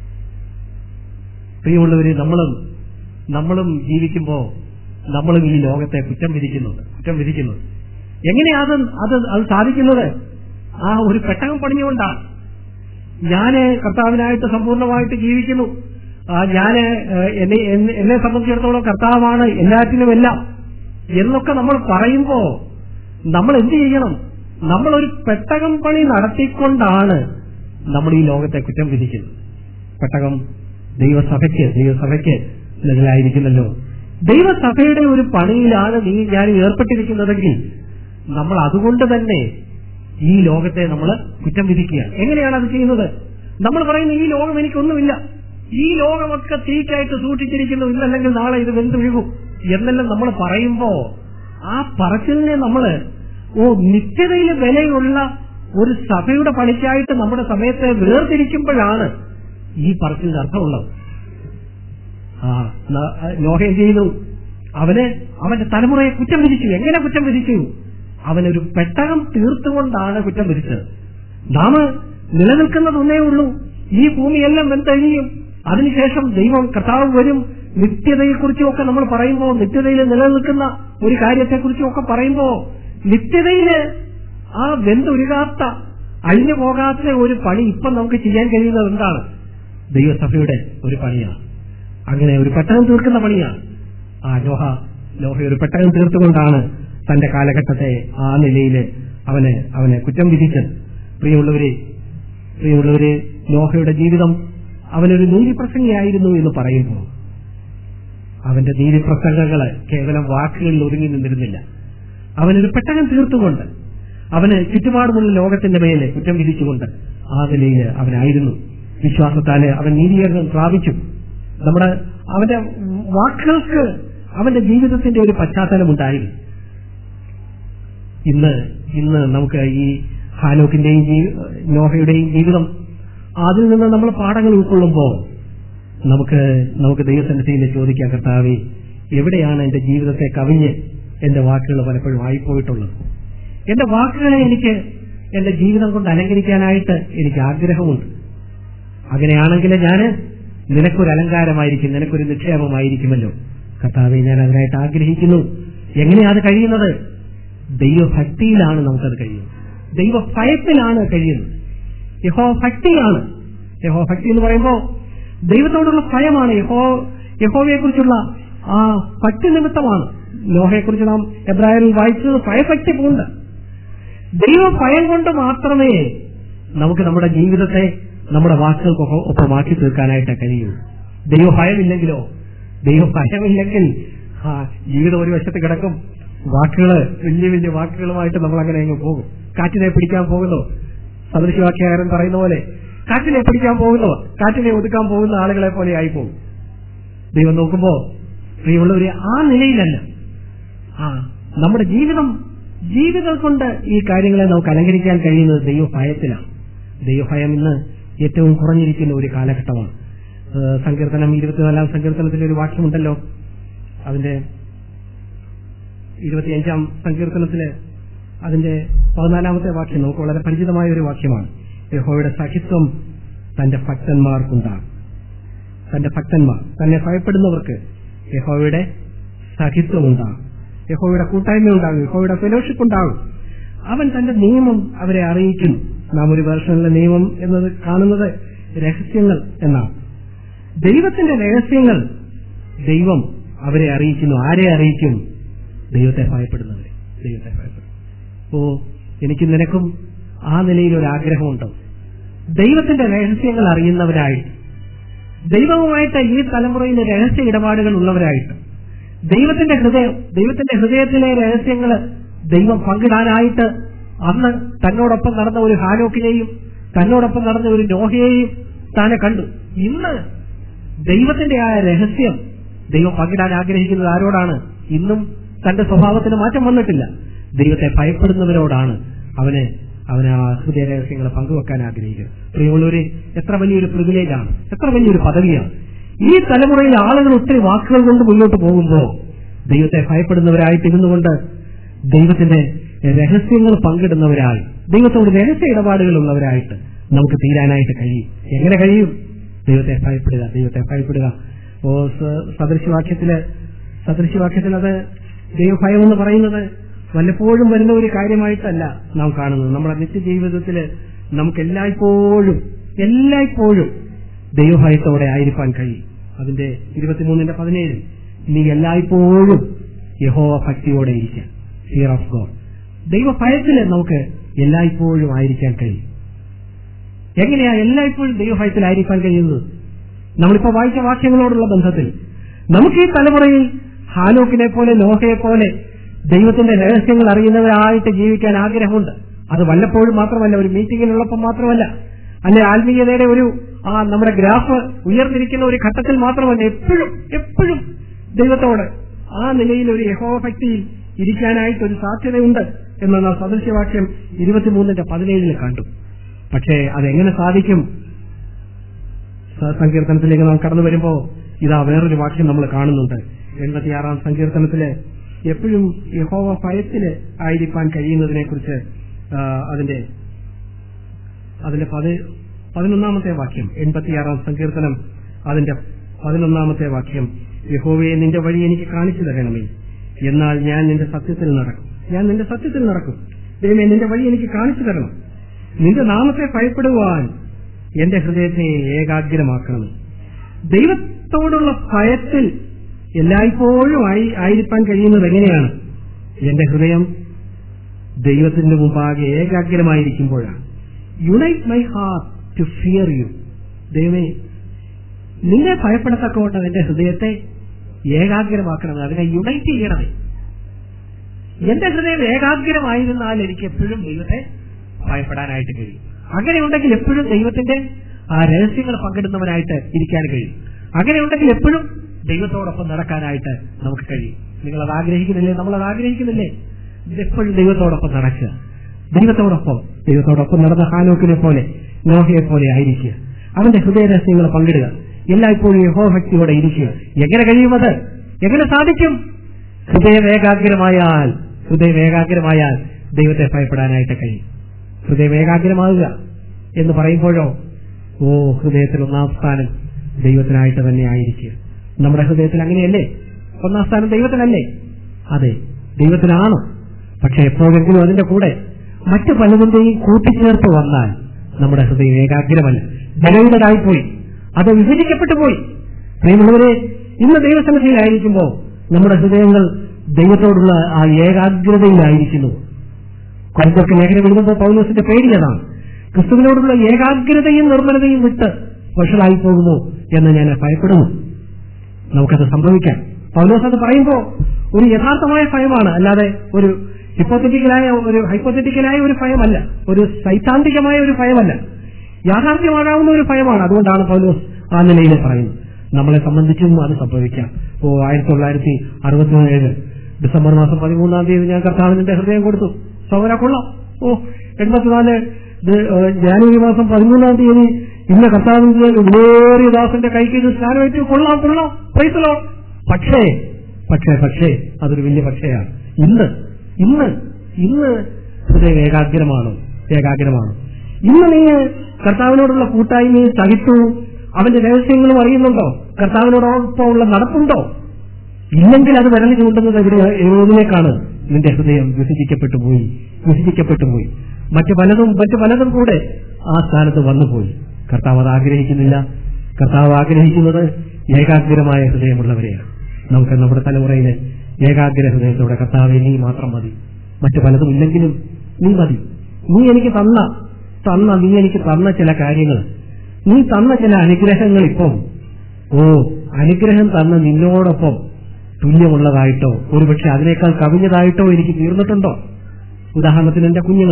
പ്രിയമുള്ളവര് നമ്മളും നമ്മളും ജീവിക്കുമ്പോ നമ്മളും ഈ ലോകത്തെ കുറ്റം വിധിക്കുന്നുണ്ട് കുറ്റം വിധിക്കുന്നത് എങ്ങനെയാ അത് അത് അത് സാധിക്കുന്നത് ആ ഒരു പെട്ടകം പണിഞ്ഞുകൊണ്ടാണ് ഞാന് കർത്താവിനായിട്ട് സമ്പൂർണ്ണമായിട്ട് ജീവിക്കുന്നു ആ ഞാന് ഏഹ്, എന്നെ എന്നെ- എന്നെ സംബന്ധിച്ചിടത്തോളം കർത്താവാണ് എല്ലാറ്റിനുമെല്ലാം എന്നൊക്കെ നമ്മൾ പറയുമ്പോ നമ്മൾ എന്ത് ചെയ്യണം നമ്മൾ ഒരു പെട്ടകം പണി നടത്തിക്കൊണ്ടാണ് നമ്മൾ ഈ ലോകത്തെ കുറ്റം വിധിക്കുന്നത് പെട്ടകം ദൈവസഭയ്ക്ക് ദൈവസഭയ്ക്ക് നിഴലായിരിക്കുന്നല്ലോ ദൈവസഭയുടെ ഒരു പണിയിലാണ് നീ ഞാൻ ഏർപ്പെട്ടിരിക്കുന്നതെങ്കിൽ നമ്മൾ അതുകൊണ്ട് തന്നെ ഈ ലോകത്തെ നമ്മൾ കുറ്റം വിധിക്കുക എങ്ങനെയാണ് അത് ചെയ്യുന്നത് നമ്മൾ പറയുന്നു ഈ ലോകം എനിക്കൊന്നുമില്ല ഈ ലോകമൊക്കെ തീറ്റായിട്ട് സൂക്ഷിച്ചിരിക്കുന്നു ഇന്നല്ലെങ്കിൽ നാളെ ഇത് വെന്തൊഴുകും എന്നെല്ലാം നമ്മൾ പറയുമ്പോ ആ പറച്ചിലിനെ നമ്മള് ഓ നിത്യതയിൽ വിലയുള്ള ഒരു സഭയുടെ പണിക്കായിട്ട് നമ്മുടെ സമയത്തെ വേർതിരിക്കുമ്പോഴാണ് ഈ പറച്ചിലിന് അർത്ഥമുള്ളത് ആ ന- നോഹ എന്ത് ചെയ്തു അവന് അവന്റെ തലമുറയെ കുറ്റം വിധിച്ചു എങ്ങനെ കുറ്റം വിധിച്ചു അവനൊരു പെട്ടകം തീർത്തുകൊണ്ടാണ് കുറ്റം വിധിച്ചത് നാം നിലനിൽക്കുന്നത് ഒന്നേ ഉള്ളൂ ഈ ഭൂമിയെല്ലാം വെന്തഴിയും അതിനുശേഷം ദൈവം കർത്താവ് വരും നിത്യതയെക്കുറിച്ചും ഒക്കെ നമ്മൾ പറയുമ്പോൾ നിത്യതയിൽ നിലനിൽക്കുന്ന ഒരു കാര്യത്തെക്കുറിച്ചും ഒക്കെ പറയുമ്പോൾ നിത്യതയില് ആ വെന്തുരുകാത്ത അഴിഞ്ഞു പോകാത്ത ഒരു പണി ഇപ്പം നമുക്ക് ചെയ്യാൻ കഴിയുന്നത് എന്താണ് ദൈവസഭയുടെ ഒരു പണിയാണ് അങ്ങനെ ഒരു പെട്ടകം തീർക്കുന്ന പണിയാണ് ആ ലോഹ ലോഹ ഒരു പെട്ടകം തീർത്തുകൊണ്ടാണ് തന്റെ കാലഘട്ടത്തെ ആ നിലയിൽ അവന് അവനെ കുറ്റം വിധിച്ചത് പ്രിയമുള്ളവരെ പ്രിയമുള്ളവരെ ലോഹയുടെ ജീവിതം അവനൊരു നീതിപ്രസംഗിയായിരുന്നു എന്ന് പറയുമ്പോൾ അവന്റെ നീതിപ്രസംഗങ്ങള് കേവലം വാക്കുകളിൽ ഒതുങ്ങി നിന്നിരുന്നില്ല അവനൊരു പെട്ടകം തീർത്തുകൊണ്ട് അവന് ചുറ്റുപാടുമുള്ള ലോകത്തിന്റെ മേലെ കുറ്റം വിധിച്ചുകൊണ്ട് ആ നിലയിൽ അവനായിരുന്നു വിശ്വാസത്താല് അവൻ നീതീകരണം പ്രാപിച്ചു നമ്മുടെ അവന്റെ വാക്കുകൾക്ക് അവന്റെ ജീവിതത്തിന്റെ ഒരു പശ്ചാത്തലമുണ്ടായിരുന്നു ഇന്ന് ഇന്ന് നമുക്ക് ഈ ഹാനോക്കിന്റെയും ജീ- നോഹയുടെയും ജീവിതം അതിൽ നിന്ന് നമ്മൾ പാഠങ്ങൾ ഉൾക്കൊള്ളുമ്പോൾ നമുക്ക് നമുക്ക് ദൈവസന്നിധിയിൽ ചോദിക്കാം കർത്താവെ എവിടെയാണ് എന്റെ ജീവിതത്തെ കവിഞ്ഞ് എന്റെ വാക്കുകൾ പലപ്പോഴും ആയിപ്പോയിട്ടുള്ളത് എന്റെ വാക്കുകളെ എനിക്ക് എന്റെ ജീവിതം കൊണ്ട് അലങ്കരിക്കാനായിട്ട് എനിക്ക് ആഗ്രഹമുണ്ട് അങ്ങനെയാണെങ്കിൽ ഞാൻ നിനക്കൊരു അലങ്കാരമായിരിക്കും നിനക്കൊരു നിക്ഷേപമായിരിക്കുമല്ലോ കർത്താവെ ഞാൻ അതിനായിട്ട് ആഗ്രഹിക്കുന്നു എങ്ങനെയാണ് അത് കഴിയുന്നത് ദൈവഭക്തിയിലാണ് നമുക്കത് കഴിയുന്നത് ദൈവഭയത്തിലാണ് കഴിയുന്നത് യഹോ ഭക്തിയാണ് യഹോ ഭക്തി എന്ന് പറയുമ്പോൾ ദൈവത്തോടുള്ള ഭയമാണ് യഹോ യഹോവയെ കുറിച്ചുള്ള ആ ഭക്തി നിമിത്തമാണ് ലോഹയെ കുറിച്ച് നാം എബ്രാഹിമിൽ വായിച്ചത് ഭയഭക്തി പൂണ്ട് ദൈവഭയം കൊണ്ട് മാത്രമേ നമുക്ക് നമ്മുടെ ജീവിതത്തെ നമ്മുടെ വാക്കുകൾക്ക് ഒപ്പമാക്കി തീർക്കാനായിട്ട് കഴിയൂ ദൈവഭയമില്ലെങ്കിലോ ദൈവഭയമില്ലെങ്കിൽ ആ ജീവിതം ഒരു വശത്ത് കിടക്കും വാക്കുകള് വലിയ വലിയ വാക്കുകളുമായിട്ട് നമ്മൾ അങ്ങനെ അങ്ങ് പോകും കാറ്റിനെ പിടിക്കാൻ പോകുന്നു സദൃശവാക്യകാരൻ പറയുന്ന പോലെ കാറ്റിനെ പിടിക്കാൻ പോകുന്നു കാറ്റിനെ ഒതുക്കാൻ പോകുന്ന ആളുകളെ പോലെ ആയി പോകും ദൈവം നോക്കുമ്പോ പ്രിയമുള്ളവരെ ആ നിലയിലല്ല ആ നമ്മുടെ ജീവിതം ജീവിതം കൊണ്ട് ഈ കാര്യങ്ങളെ നമുക്ക് അലങ്കരിക്കാൻ കഴിയുന്നത് ദൈവഭയത്തിലാണ് ദൈവഭയം ഇന്ന് ഏറ്റവും കുറഞ്ഞിരിക്കുന്ന ഒരു കാലഘട്ടമാണ് ഏഹ് സങ്കീർത്തനം ഇരുപത്തിനാലാം സങ്കീർത്തനത്തിലെ ഒരു വാക്യമുണ്ടല്ലോ അതിന്റെ ഇരുപത്തിയഞ്ചാം സങ്കീർത്തനത്തില് അതിന്റെ പതിനാലാമത്തെ വാക്യം നമുക്ക് വളരെ പരിചിതമായ ഒരു വാക്യമാണ് യഹോയുടെ സഹിത്വം തന്റെ ഭക്തന്മാർക്കുണ്ടാകും തന്റെ ഭക്തന്മാർ തന്നെ ഭയപ്പെടുന്നവർക്ക് യഹോവയുടെ സഹിത്വം ഉണ്ടാകും യഹോവയുടെ കൂട്ടായ്മ ഉണ്ടാകും യഹോവയുടെ ഫെലോഷിപ്പ് ഉണ്ടാകും അവൻ തന്റെ നിയമം അവരെ അറിയിക്കുന്നു നാം ഒരു വേർഷനിലെ നിയമം എന്നത് കാണുന്നത് രഹസ്യങ്ങൾ എന്നാണ് ദൈവത്തിന്റെ രഹസ്യങ്ങൾ ദൈവം അവരെ അറിയിക്കുന്നു ആരെ അറിയിക്കും ദൈവത്തെ ഭയപ്പെടുന്നവരെ ദൈവത്തെ ഭയപ്പെടും ഓ എനിക്ക് നിനക്കും ആ നിലയിൽ ഒരു ആഗ്രഹമുണ്ടോ ദൈവത്തിന്റെ രഹസ്യങ്ങൾ അറിയുന്നവരായിട്ട് ദൈവവുമായിട്ട് ഈ തലമുറയിൽ രഹസ്യ ഇടപാടുകൾ ഉള്ളവരായിട്ട് ദൈവത്തിന്റെ ഹൃദയം ദൈവത്തിന്റെ ഹൃദയത്തിലെ രഹസ്യങ്ങൾ ദൈവം പങ്കിടാനായിട്ട് അന്ന് തന്നോടൊപ്പം നടന്ന ഒരു ഹാനോക്കിനെയും തന്നോടൊപ്പം നടന്ന ഒരു നോഹയെയും താനെ കണ്ടു ഇന്ന് ദൈവത്തിന്റെ ആ രഹസ്യം ദൈവം പങ്കിടാൻ ആഗ്രഹിക്കുന്നത് ആരോടാണ് ഇന്നും തന്റെ സ്വഭാവത്തിന് മാറ്റം വന്നിട്ടില്ല ദൈവത്തെ ഭയപ്പെടുന്നവരോടാണ് അവന് അവന് ആ ഹൃദയ രഹസ്യങ്ങളെ പങ്കുവെക്കാൻ ആഗ്രഹിക്കുന്നത് പ്രിയമുള്ളവരെ എത്ര വലിയൊരു പ്രിവിലേജാണ് എത്ര വലിയൊരു പദവിയാണ് ഈ തലമുറയിൽ ആളുകൾ ഒത്തിരി വാക്കുകൾ കൊണ്ട് മുന്നോട്ട് പോകുമ്പോൾ ദൈവത്തെ ഭയപ്പെടുന്നവരായിട്ട് ഇരുന്നുകൊണ്ട് ദൈവത്തിന്റെ രഹസ്യങ്ങൾ പങ്കിടുന്നവരായി ദൈവത്തോട് രഹസ്യ ഇടപാടുകളുള്ളവരായിട്ട് നമുക്ക് തീരാനായിട്ട് കഴിയും എങ്ങനെ കഴിയും ദൈവത്തെ ഭയപ്പെടുക ദൈവത്തെ ഭയപ്പെടുക ഓ സ- സദൃശവാക്യത്തില് സദൃശവാക്യത്തിൽ അത് ദൈവഭയം എന്ന് പറയുന്നത് വല്ലപ്പോഴും വരുന്ന ഒരു കാര്യമായിട്ടല്ല നാം കാണുന്നത് നമ്മുടെ നിത്യജീവിതത്തില് നമുക്ക് എല്ലായ്പ്പോഴും എല്ലായ്പ്പോഴും ദൈവഭയത്തോടെ ആയിരിക്കാൻ കഴിയും അതിന്റെ ഇരുപത്തിമൂന്നിന്റെ പതിനേഴ് നീ എല്ലായ്പ്പോഴും യഹോവ ഭക്തിയോടെ ഇരിക്കുക ഫിയർ ഓഫ് ഗോഡ് ദൈവഭയത്തില് നമുക്ക് എല്ലായ്പ്പോഴും ആയിരിക്കാൻ കഴിയും എങ്ങനെയാ എല്ലായ്പ്പോഴും ദൈവഭയത്തിലായിരിക്കാൻ കഴിയുന്നത് നമ്മളിപ്പോ വായിച്ച വാക്യങ്ങളോടുള്ള ബന്ധത്തിൽ നമുക്ക് ഈ തലമുറയിൽ ഹാനോക്കിനെ പോലെ നോഹയെ പോലെ ദൈവത്തിന്റെ രഹസ്യങ്ങൾ അറിയുന്നവരായിട്ട് ജീവിക്കാൻ ആഗ്രഹമുണ്ട് അത് വല്ലപ്പോഴും മാത്രമല്ല ഒരു മീറ്റിംഗിനുള്ളപ്പോൾ മാത്രമല്ല അല്ലെ ആത്മീയതയുടെ ഒരു ആ നമ്മുടെ ഗ്രാഫ് ഉയർന്നിരിക്കുന്ന ഒരു ഘട്ടത്തിൽ മാത്രമല്ല എപ്പോഴും എപ്പോഴും ദൈവത്തോട് ആ നിലയിൽ ഒരു യഹോഭക്തിയിൽ ഇരിക്കാനായിട്ട് ഒരു സാധ്യതയുണ്ട് എന്ന് നാം സദൃശ്യവാക്യം ഇരുപത്തിമൂന്നിന്റെ പതിനേഴിൽ കണ്ടു പക്ഷേ അതെങ്ങനെ സാധിക്കും സ- സങ്കീർത്തനത്തിലേക്ക് നാം കടന്നു വരുമ്പോ ഇതാ വേറൊരു വാക്യം നമ്മൾ കാണുന്നുണ്ട് എൺപത്തിയാറാം സങ്കീർത്തനത്തില് എപ്പോഴും യഹോവ ഭയത്തില് ആയിരിക്കാൻ കഴിയുന്നതിനെ കുറിച്ച് അതിന്റെ അതിന്റെ പതി- പതിനൊന്നാമത്തെ വാക്യം എൺപത്തിയാറാം സങ്കീർത്തനം അതിന്റെ പതിനൊന്നാമത്തെ വാക്യം യഹോവയെ നിന്റെ വഴി എനിക്ക് കാണിച്ചു തരണമേ എന്നാൽ ഞാൻ നിന്റെ സത്യത്തിൽ നടക്കും ഞാൻ നിന്റെ സത്യത്തിൽ നടക്കും ദൈവമേ നിന്റെ വഴി എനിക്ക് കാണിച്ചു തരണം നിന്റെ നാമത്തെ ഭയപ്പെടുവാൻ എന്റെ ഹൃദയത്തെ ഏകാഗ്രമാക്കണം ദൈവത്തോടുള്ള ഭയത്തിൽ എല്ലായ്പ്പോഴും ആയി ആയിരിക്കാൻ കഴിയുന്നത് എങ്ങനെയാണ് എന്റെ ഹൃദയം ദൈവത്തിന്റെ മുമ്പാകെ ഏകാഗ്രമായിരിക്കുമ്പോഴാണ് unite my heart to fear you ദൈവമേ നിന്നെ ഭയപ്പെടത്തക്കോട്ടെ എന്റെ ഹൃദയത്തെ ഏകാഗ്രമാക്കണം അതിനെ യുണൈറ്റ് ചെയ്യണമേ എന്റെ ഹൃദയം ഏകാഗ്രമായിരുന്നാൽ എനിക്ക് എപ്പോഴും ദൈവത്തെ ഭയപ്പെടാനായിട്ട് കഴിയും അങ്ങനെ ഉണ്ടെങ്കിൽ എപ്പോഴും ദൈവത്തിന്റെ ആ രഹസ്യങ്ങൾ പങ്കിടുന്നവനായിട്ട് ഇരിക്കാൻ കഴിയും അങ്ങനെ ഉണ്ടെങ്കിൽ എപ്പോഴും ദൈവത്തോടൊപ്പം നടക്കാനായിട്ട് നമുക്ക് കഴിയും നിങ്ങൾ അത് ആഗ്രഹിക്കുന്നില്ലേ നമ്മൾ അത് ആഗ്രഹിക്കുന്നില്ലേ എപ്പോഴും ദൈവത്തോടൊപ്പം നടക്കുക ദൈവത്തോടൊപ്പം ദൈവത്തോടൊപ്പം നടന്ന ഹാനോക്കിനെ പോലെ നോഹയെ പോലെ ആയിരിക്കുക അവന്റെ ഹൃദയ രഹസ്യങ്ങൾ പങ്കിടുക എല്ലായ്പ്പോഴും യഹോഭക്തിയോടെ ഇരിക്കുക എങ്ങനെ കഴിയുമത് എങ്ങനെ സാധിക്കും ഹൃദയം ഏകാഗ്രമായാൽ ഹൃദയം ഏകാഗ്രമായാൽ ദൈവത്തെ ഭയപ്പെടാനായിട്ട് കഴിയും ഹൃദയം ഏകാഗ്രമാകുക എന്ന് പറയുമ്പോഴോ ഓ ഹൃദയത്തിൽ ഒന്നാം സ്ഥാനം ദൈവത്തിനായിട്ട് തന്നെ ആയിരിക്കുക നമ്മുടെ ഹൃദയത്തിൽ അങ്ങനെയല്ലേ ഒന്നാം സ്ഥാനം ദൈവത്തിനല്ലേ അതെ ദൈവത്തിനാണ് പക്ഷെ എപ്പോഴെങ്കിലും അതിന്റെ കൂടെ മറ്റു പലതിന്റെയും കൂട്ടിച്ചേർത്ത് വന്നാൽ നമ്മുടെ ഹൃദയം ഏകാഗ്രമല്ല ബലഹീനരായിപ്പോയി അത് വിഭജിക്കപ്പെട്ടു പോയി പ്രിയമുള്ളവരെ ഇന്ന് ദൈവസന്നിധിയിലായിരിക്കുമ്പോൾ നമ്മുടെ ഹൃദയങ്ങൾ ദൈവത്തോടുള്ള ആ ഏകാഗ്രതയിലായിരിക്കുന്നു കൊല്ലത്തൊക്കെ ലേഖനം എഴുതുമ്പോൾ പൗലോസിന്റെ പേടി അതാണ് ക്രിസ്തുവിനോടുള്ള ഏകാഗ്രതയും നിർമ്മലതയും വിട്ട് വഷളായി പോകുമോ എന്ന് ഞാൻ ഭയപ്പെടുന്നു നമുക്കത് സംഭവിക്കാം പൗലോസ് അത് പറയുമ്പോൾ ഒരു യഥാർത്ഥമായ ഭയമാണ് അല്ലാതെ ഒരു ഹിപ്പോത്തറ്റിക്കലായ ഒരു ഹൈപ്പോത്തറ്റിക്കലായ ഒരു ഭയമല്ല ഒരു സൈദ്ധാന്തികമായ ഒരു ഭയമല്ല യാഥാർത്ഥ്യമാകാവുന്ന ഒരു ഭയമാണ് അതുകൊണ്ടാണ് പൗലോസ് ആ നിലയിൽ പറയുന്നത് നമ്മളെ സംബന്ധിച്ചും അത് സംഭവിക്കാം ഓ ആയിരത്തി തൊള്ളായിരത്തി അറുപത്തിയേഴ് ഡിസംബർ മാസം പതിമൂന്നാം തീയതി ഞാൻ കർത്താവിന്റെ ഹൃദയം കൊടുത്തു സൗകര്യ കൊള്ളാം ഓ എൺപത്തിനാല് ഇത്, ഏഹ്, ജാനുവരി മാസം പതിമൂന്നാം തീയതി ഇന്ന കർത്താവിന്റെ വിലേറിയ ദാസന്റെ കൈക്ക് ഇത് സ്നാനമേറ്റ് കൊള്ളാം കൊള്ളാം പൈസലോ പക്ഷേ പക്ഷേ പക്ഷേ അതൊരു വലിയ പക്ഷേയാണ് ഇന്ന് ഇന്ന് ഇന്ന് ഹൃദയം ഏകാഗ്രമാണ് ഏകാഗ്രമാണ് ഇന്ന് നീ കർത്താവിനോടുള്ള കൂട്ടായ്മയും സഹിത്വവും അവന്റെ രഹസ്യങ്ങളും അറിയുന്നുണ്ടോ കർത്താവിനോടൊപ്പമുള്ള നടപ്പുണ്ടോ ഇല്ലെങ്കിൽ അത് വിരൽ ചൂണ്ടുന്നത് എവിടെ ഏതിലേക്കാണ് നിന്റെ ഹൃദയം വിഭജിക്കപ്പെട്ടു പോയി വിഭജിക്കപ്പെട്ടു പോയി മറ്റു പലതും മറ്റു പലതും കൂടെ ആ സ്ഥാനത്ത് വന്നുപോയി കർത്താവ് അത് ആഗ്രഹിക്കുന്നില്ല കർത്താവ് ആഗ്രഹിക്കുന്നത് ഏകാഗ്രമായ ഹൃദയമുള്ളവരെയാണ് നമുക്ക് നമ്മുടെ തലമുറയിലെ ഏകാഗ്ര ഹൃദയത്തോടെ കർത്താവെ നീ മാത്രം മതി മറ്റു പലതും ഇല്ലെങ്കിലും നീ മതി നീ എനിക്ക് തന്ന തന്ന നീ എനിക്ക് തന്ന ചില കാര്യങ്ങൾ നീ തന്ന ചില അനുഗ്രഹങ്ങൾ ഇപ്പം ഓ അനുഗ്രഹം തന്ന നിന്നോടൊപ്പം തുല്യമുള്ളതായിട്ടോ ഒരുപക്ഷെ അതിനേക്കാൾ കവിഞ്ഞതായിട്ടോ എനിക്ക് തീർന്നിട്ടുണ്ടോ ഉദാഹരണത്തിന് എന്റെ കുഞ്ഞുങ്ങൾ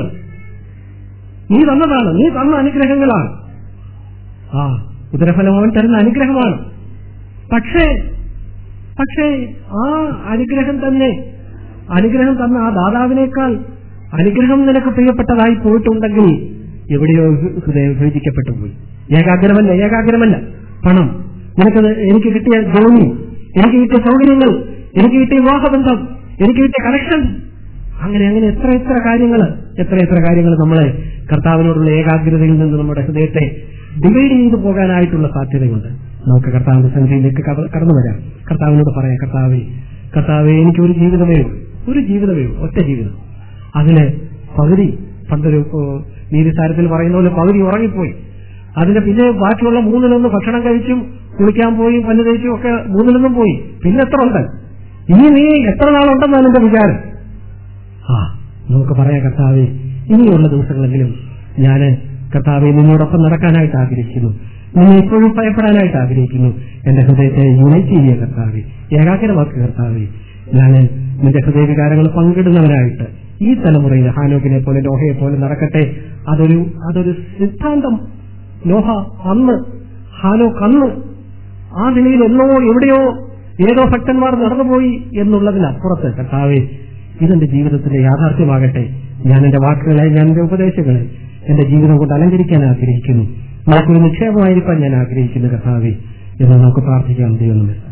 നീ തന്നതാണ് നീ തന്ന അനുഗ്രഹങ്ങളാണ് ആ ഉദരഫലം അവൻ തരുന്ന അനുഗ്രഹമാണ് പക്ഷേ പക്ഷേ ആ അനുഗ്രഹം തന്നെ അനുഗ്രഹം തന്ന ആ ദാതാവിനേക്കാൾ അനുഗ്രഹം നിനക്ക് പ്രിയപ്പെട്ടതായി പോയിട്ടുണ്ടെങ്കിൽ എവിടെയോ ഹൃ- ഹൃദയം വിഭജിക്കപ്പെട്ടു പോയി ഏകാഗ്രമല്ല ഏകാഗ്രമല്ല പണം നിനക്കത് എനിക്ക് കിട്ടിയ ജോലി എനിക്ക് കിട്ടിയ സൗകര്യങ്ങൾ എനിക്ക് കിട്ടിയ വിവാഹബന്ധം എനിക്ക് കിട്ടിയ കണക്ഷൻ അങ്ങനെ അങ്ങനെ എത്ര എത്ര കാര്യങ്ങൾ എത്ര എത്ര കാര്യങ്ങൾ നമ്മളെ കർത്താവിനോടുള്ള ഏകാഗ്രതയിൽ നിന്ന് നമ്മുടെ ഹൃദയത്തെ ഡിവൈഡ് ചെയ്തു പോകാനായിട്ടുള്ള സാധ്യതയുണ്ട് നമുക്ക് കർത്താവിന്റെ സന്നിധിയിലേക്ക് കട- കടന്നു വരാം കർത്താവിനോട് പറയാം കർത്താവെ കർത്താവെ എനിക്ക് ഒരു ജീവിതമേ ഉള്ളൂ ഒരു ജീവിതമേ ഉള്ളൂ ഒറ്റ ജീവിതം അതിന് പകുതി പണ്ടൊരു ഓ, നീതിസാരത്തിൽ പറയുന്ന പോലെ പകുതി ഉറങ്ങിപ്പോയി അതിന്റെ പിന്നെ ബാക്കിയുള്ള മൂന്നിലൊന്ന് ഭക്ഷണം കഴിച്ചും കുളിക്കാൻ പോയി പല്ല് തേച്ചും ഒക്കെ മൂന്നിലൊന്നും പോയി പിന്നെ എത്ര ഉണ്ട് ഇനി നീ എത്ര നാളുണ്ടെന്നാണ് എന്റെ വിചാരം ആ നമുക്ക് പറയാം കർത്താവെ ഇനിയുള്ള ദിവസങ്ങളെങ്കിലും ഞാൻ കർത്താവെ നിന്നോടൊപ്പം നടക്കാനായിട്ട് ആഗ്രഹിക്കുന്നു നിന്നെ ഇപ്പോഴും ഭയപ്പെടാനായിട്ട് ആഗ്രഹിക്കുന്നു എന്റെ ഹൃദയത്തെ യുണൈറ്റ് ചെയ്യുക കർത്താവെ ഏകാഗ്രമാക്കുക കർത്താവെ ഞാൻ നിന്റെ ഹൃദയവികാരങ്ങൾ പങ്കിടുന്നവനായിട്ട് ഈ തലമുറയിൽ ഹാനോക്കിനെ പോലെ നോഹയെ പോലെ നടക്കട്ടെ അതൊരു അതൊരു സിദ്ധാന്തം നോഹ അന്ന് ഹാനോക്ക് അന്ന് ആ നിലയിൽ എന്നോ എവിടെയോ ഏതോ ഭക്തന്മാർ നടന്നുപോയി എന്നുള്ളതിനപ്പുറത്ത് കർത്താവെ ഇതെന്റെ ജീവിതത്തിന്റെ യാഥാർത്ഥ്യമാകട്ടെ ഞാൻ എന്റെ വാക്കുകളെ ഞാൻ എന്റെ ഉപദേശങ്ങളെ എന്റെ ജീവിതം കൊണ്ട് അലങ്കരിക്കാൻ ആഗ്രഹിക്കുന്നു നമുക്കൊരു നിക്ഷേപമായിരിക്കാൻ ഞാൻ ആഗ്രഹിക്കുന്നു കർത്താവെ എന്ന് നമുക്ക് പ്രാർത്ഥിക്കാം ദൈവം നമ്മെ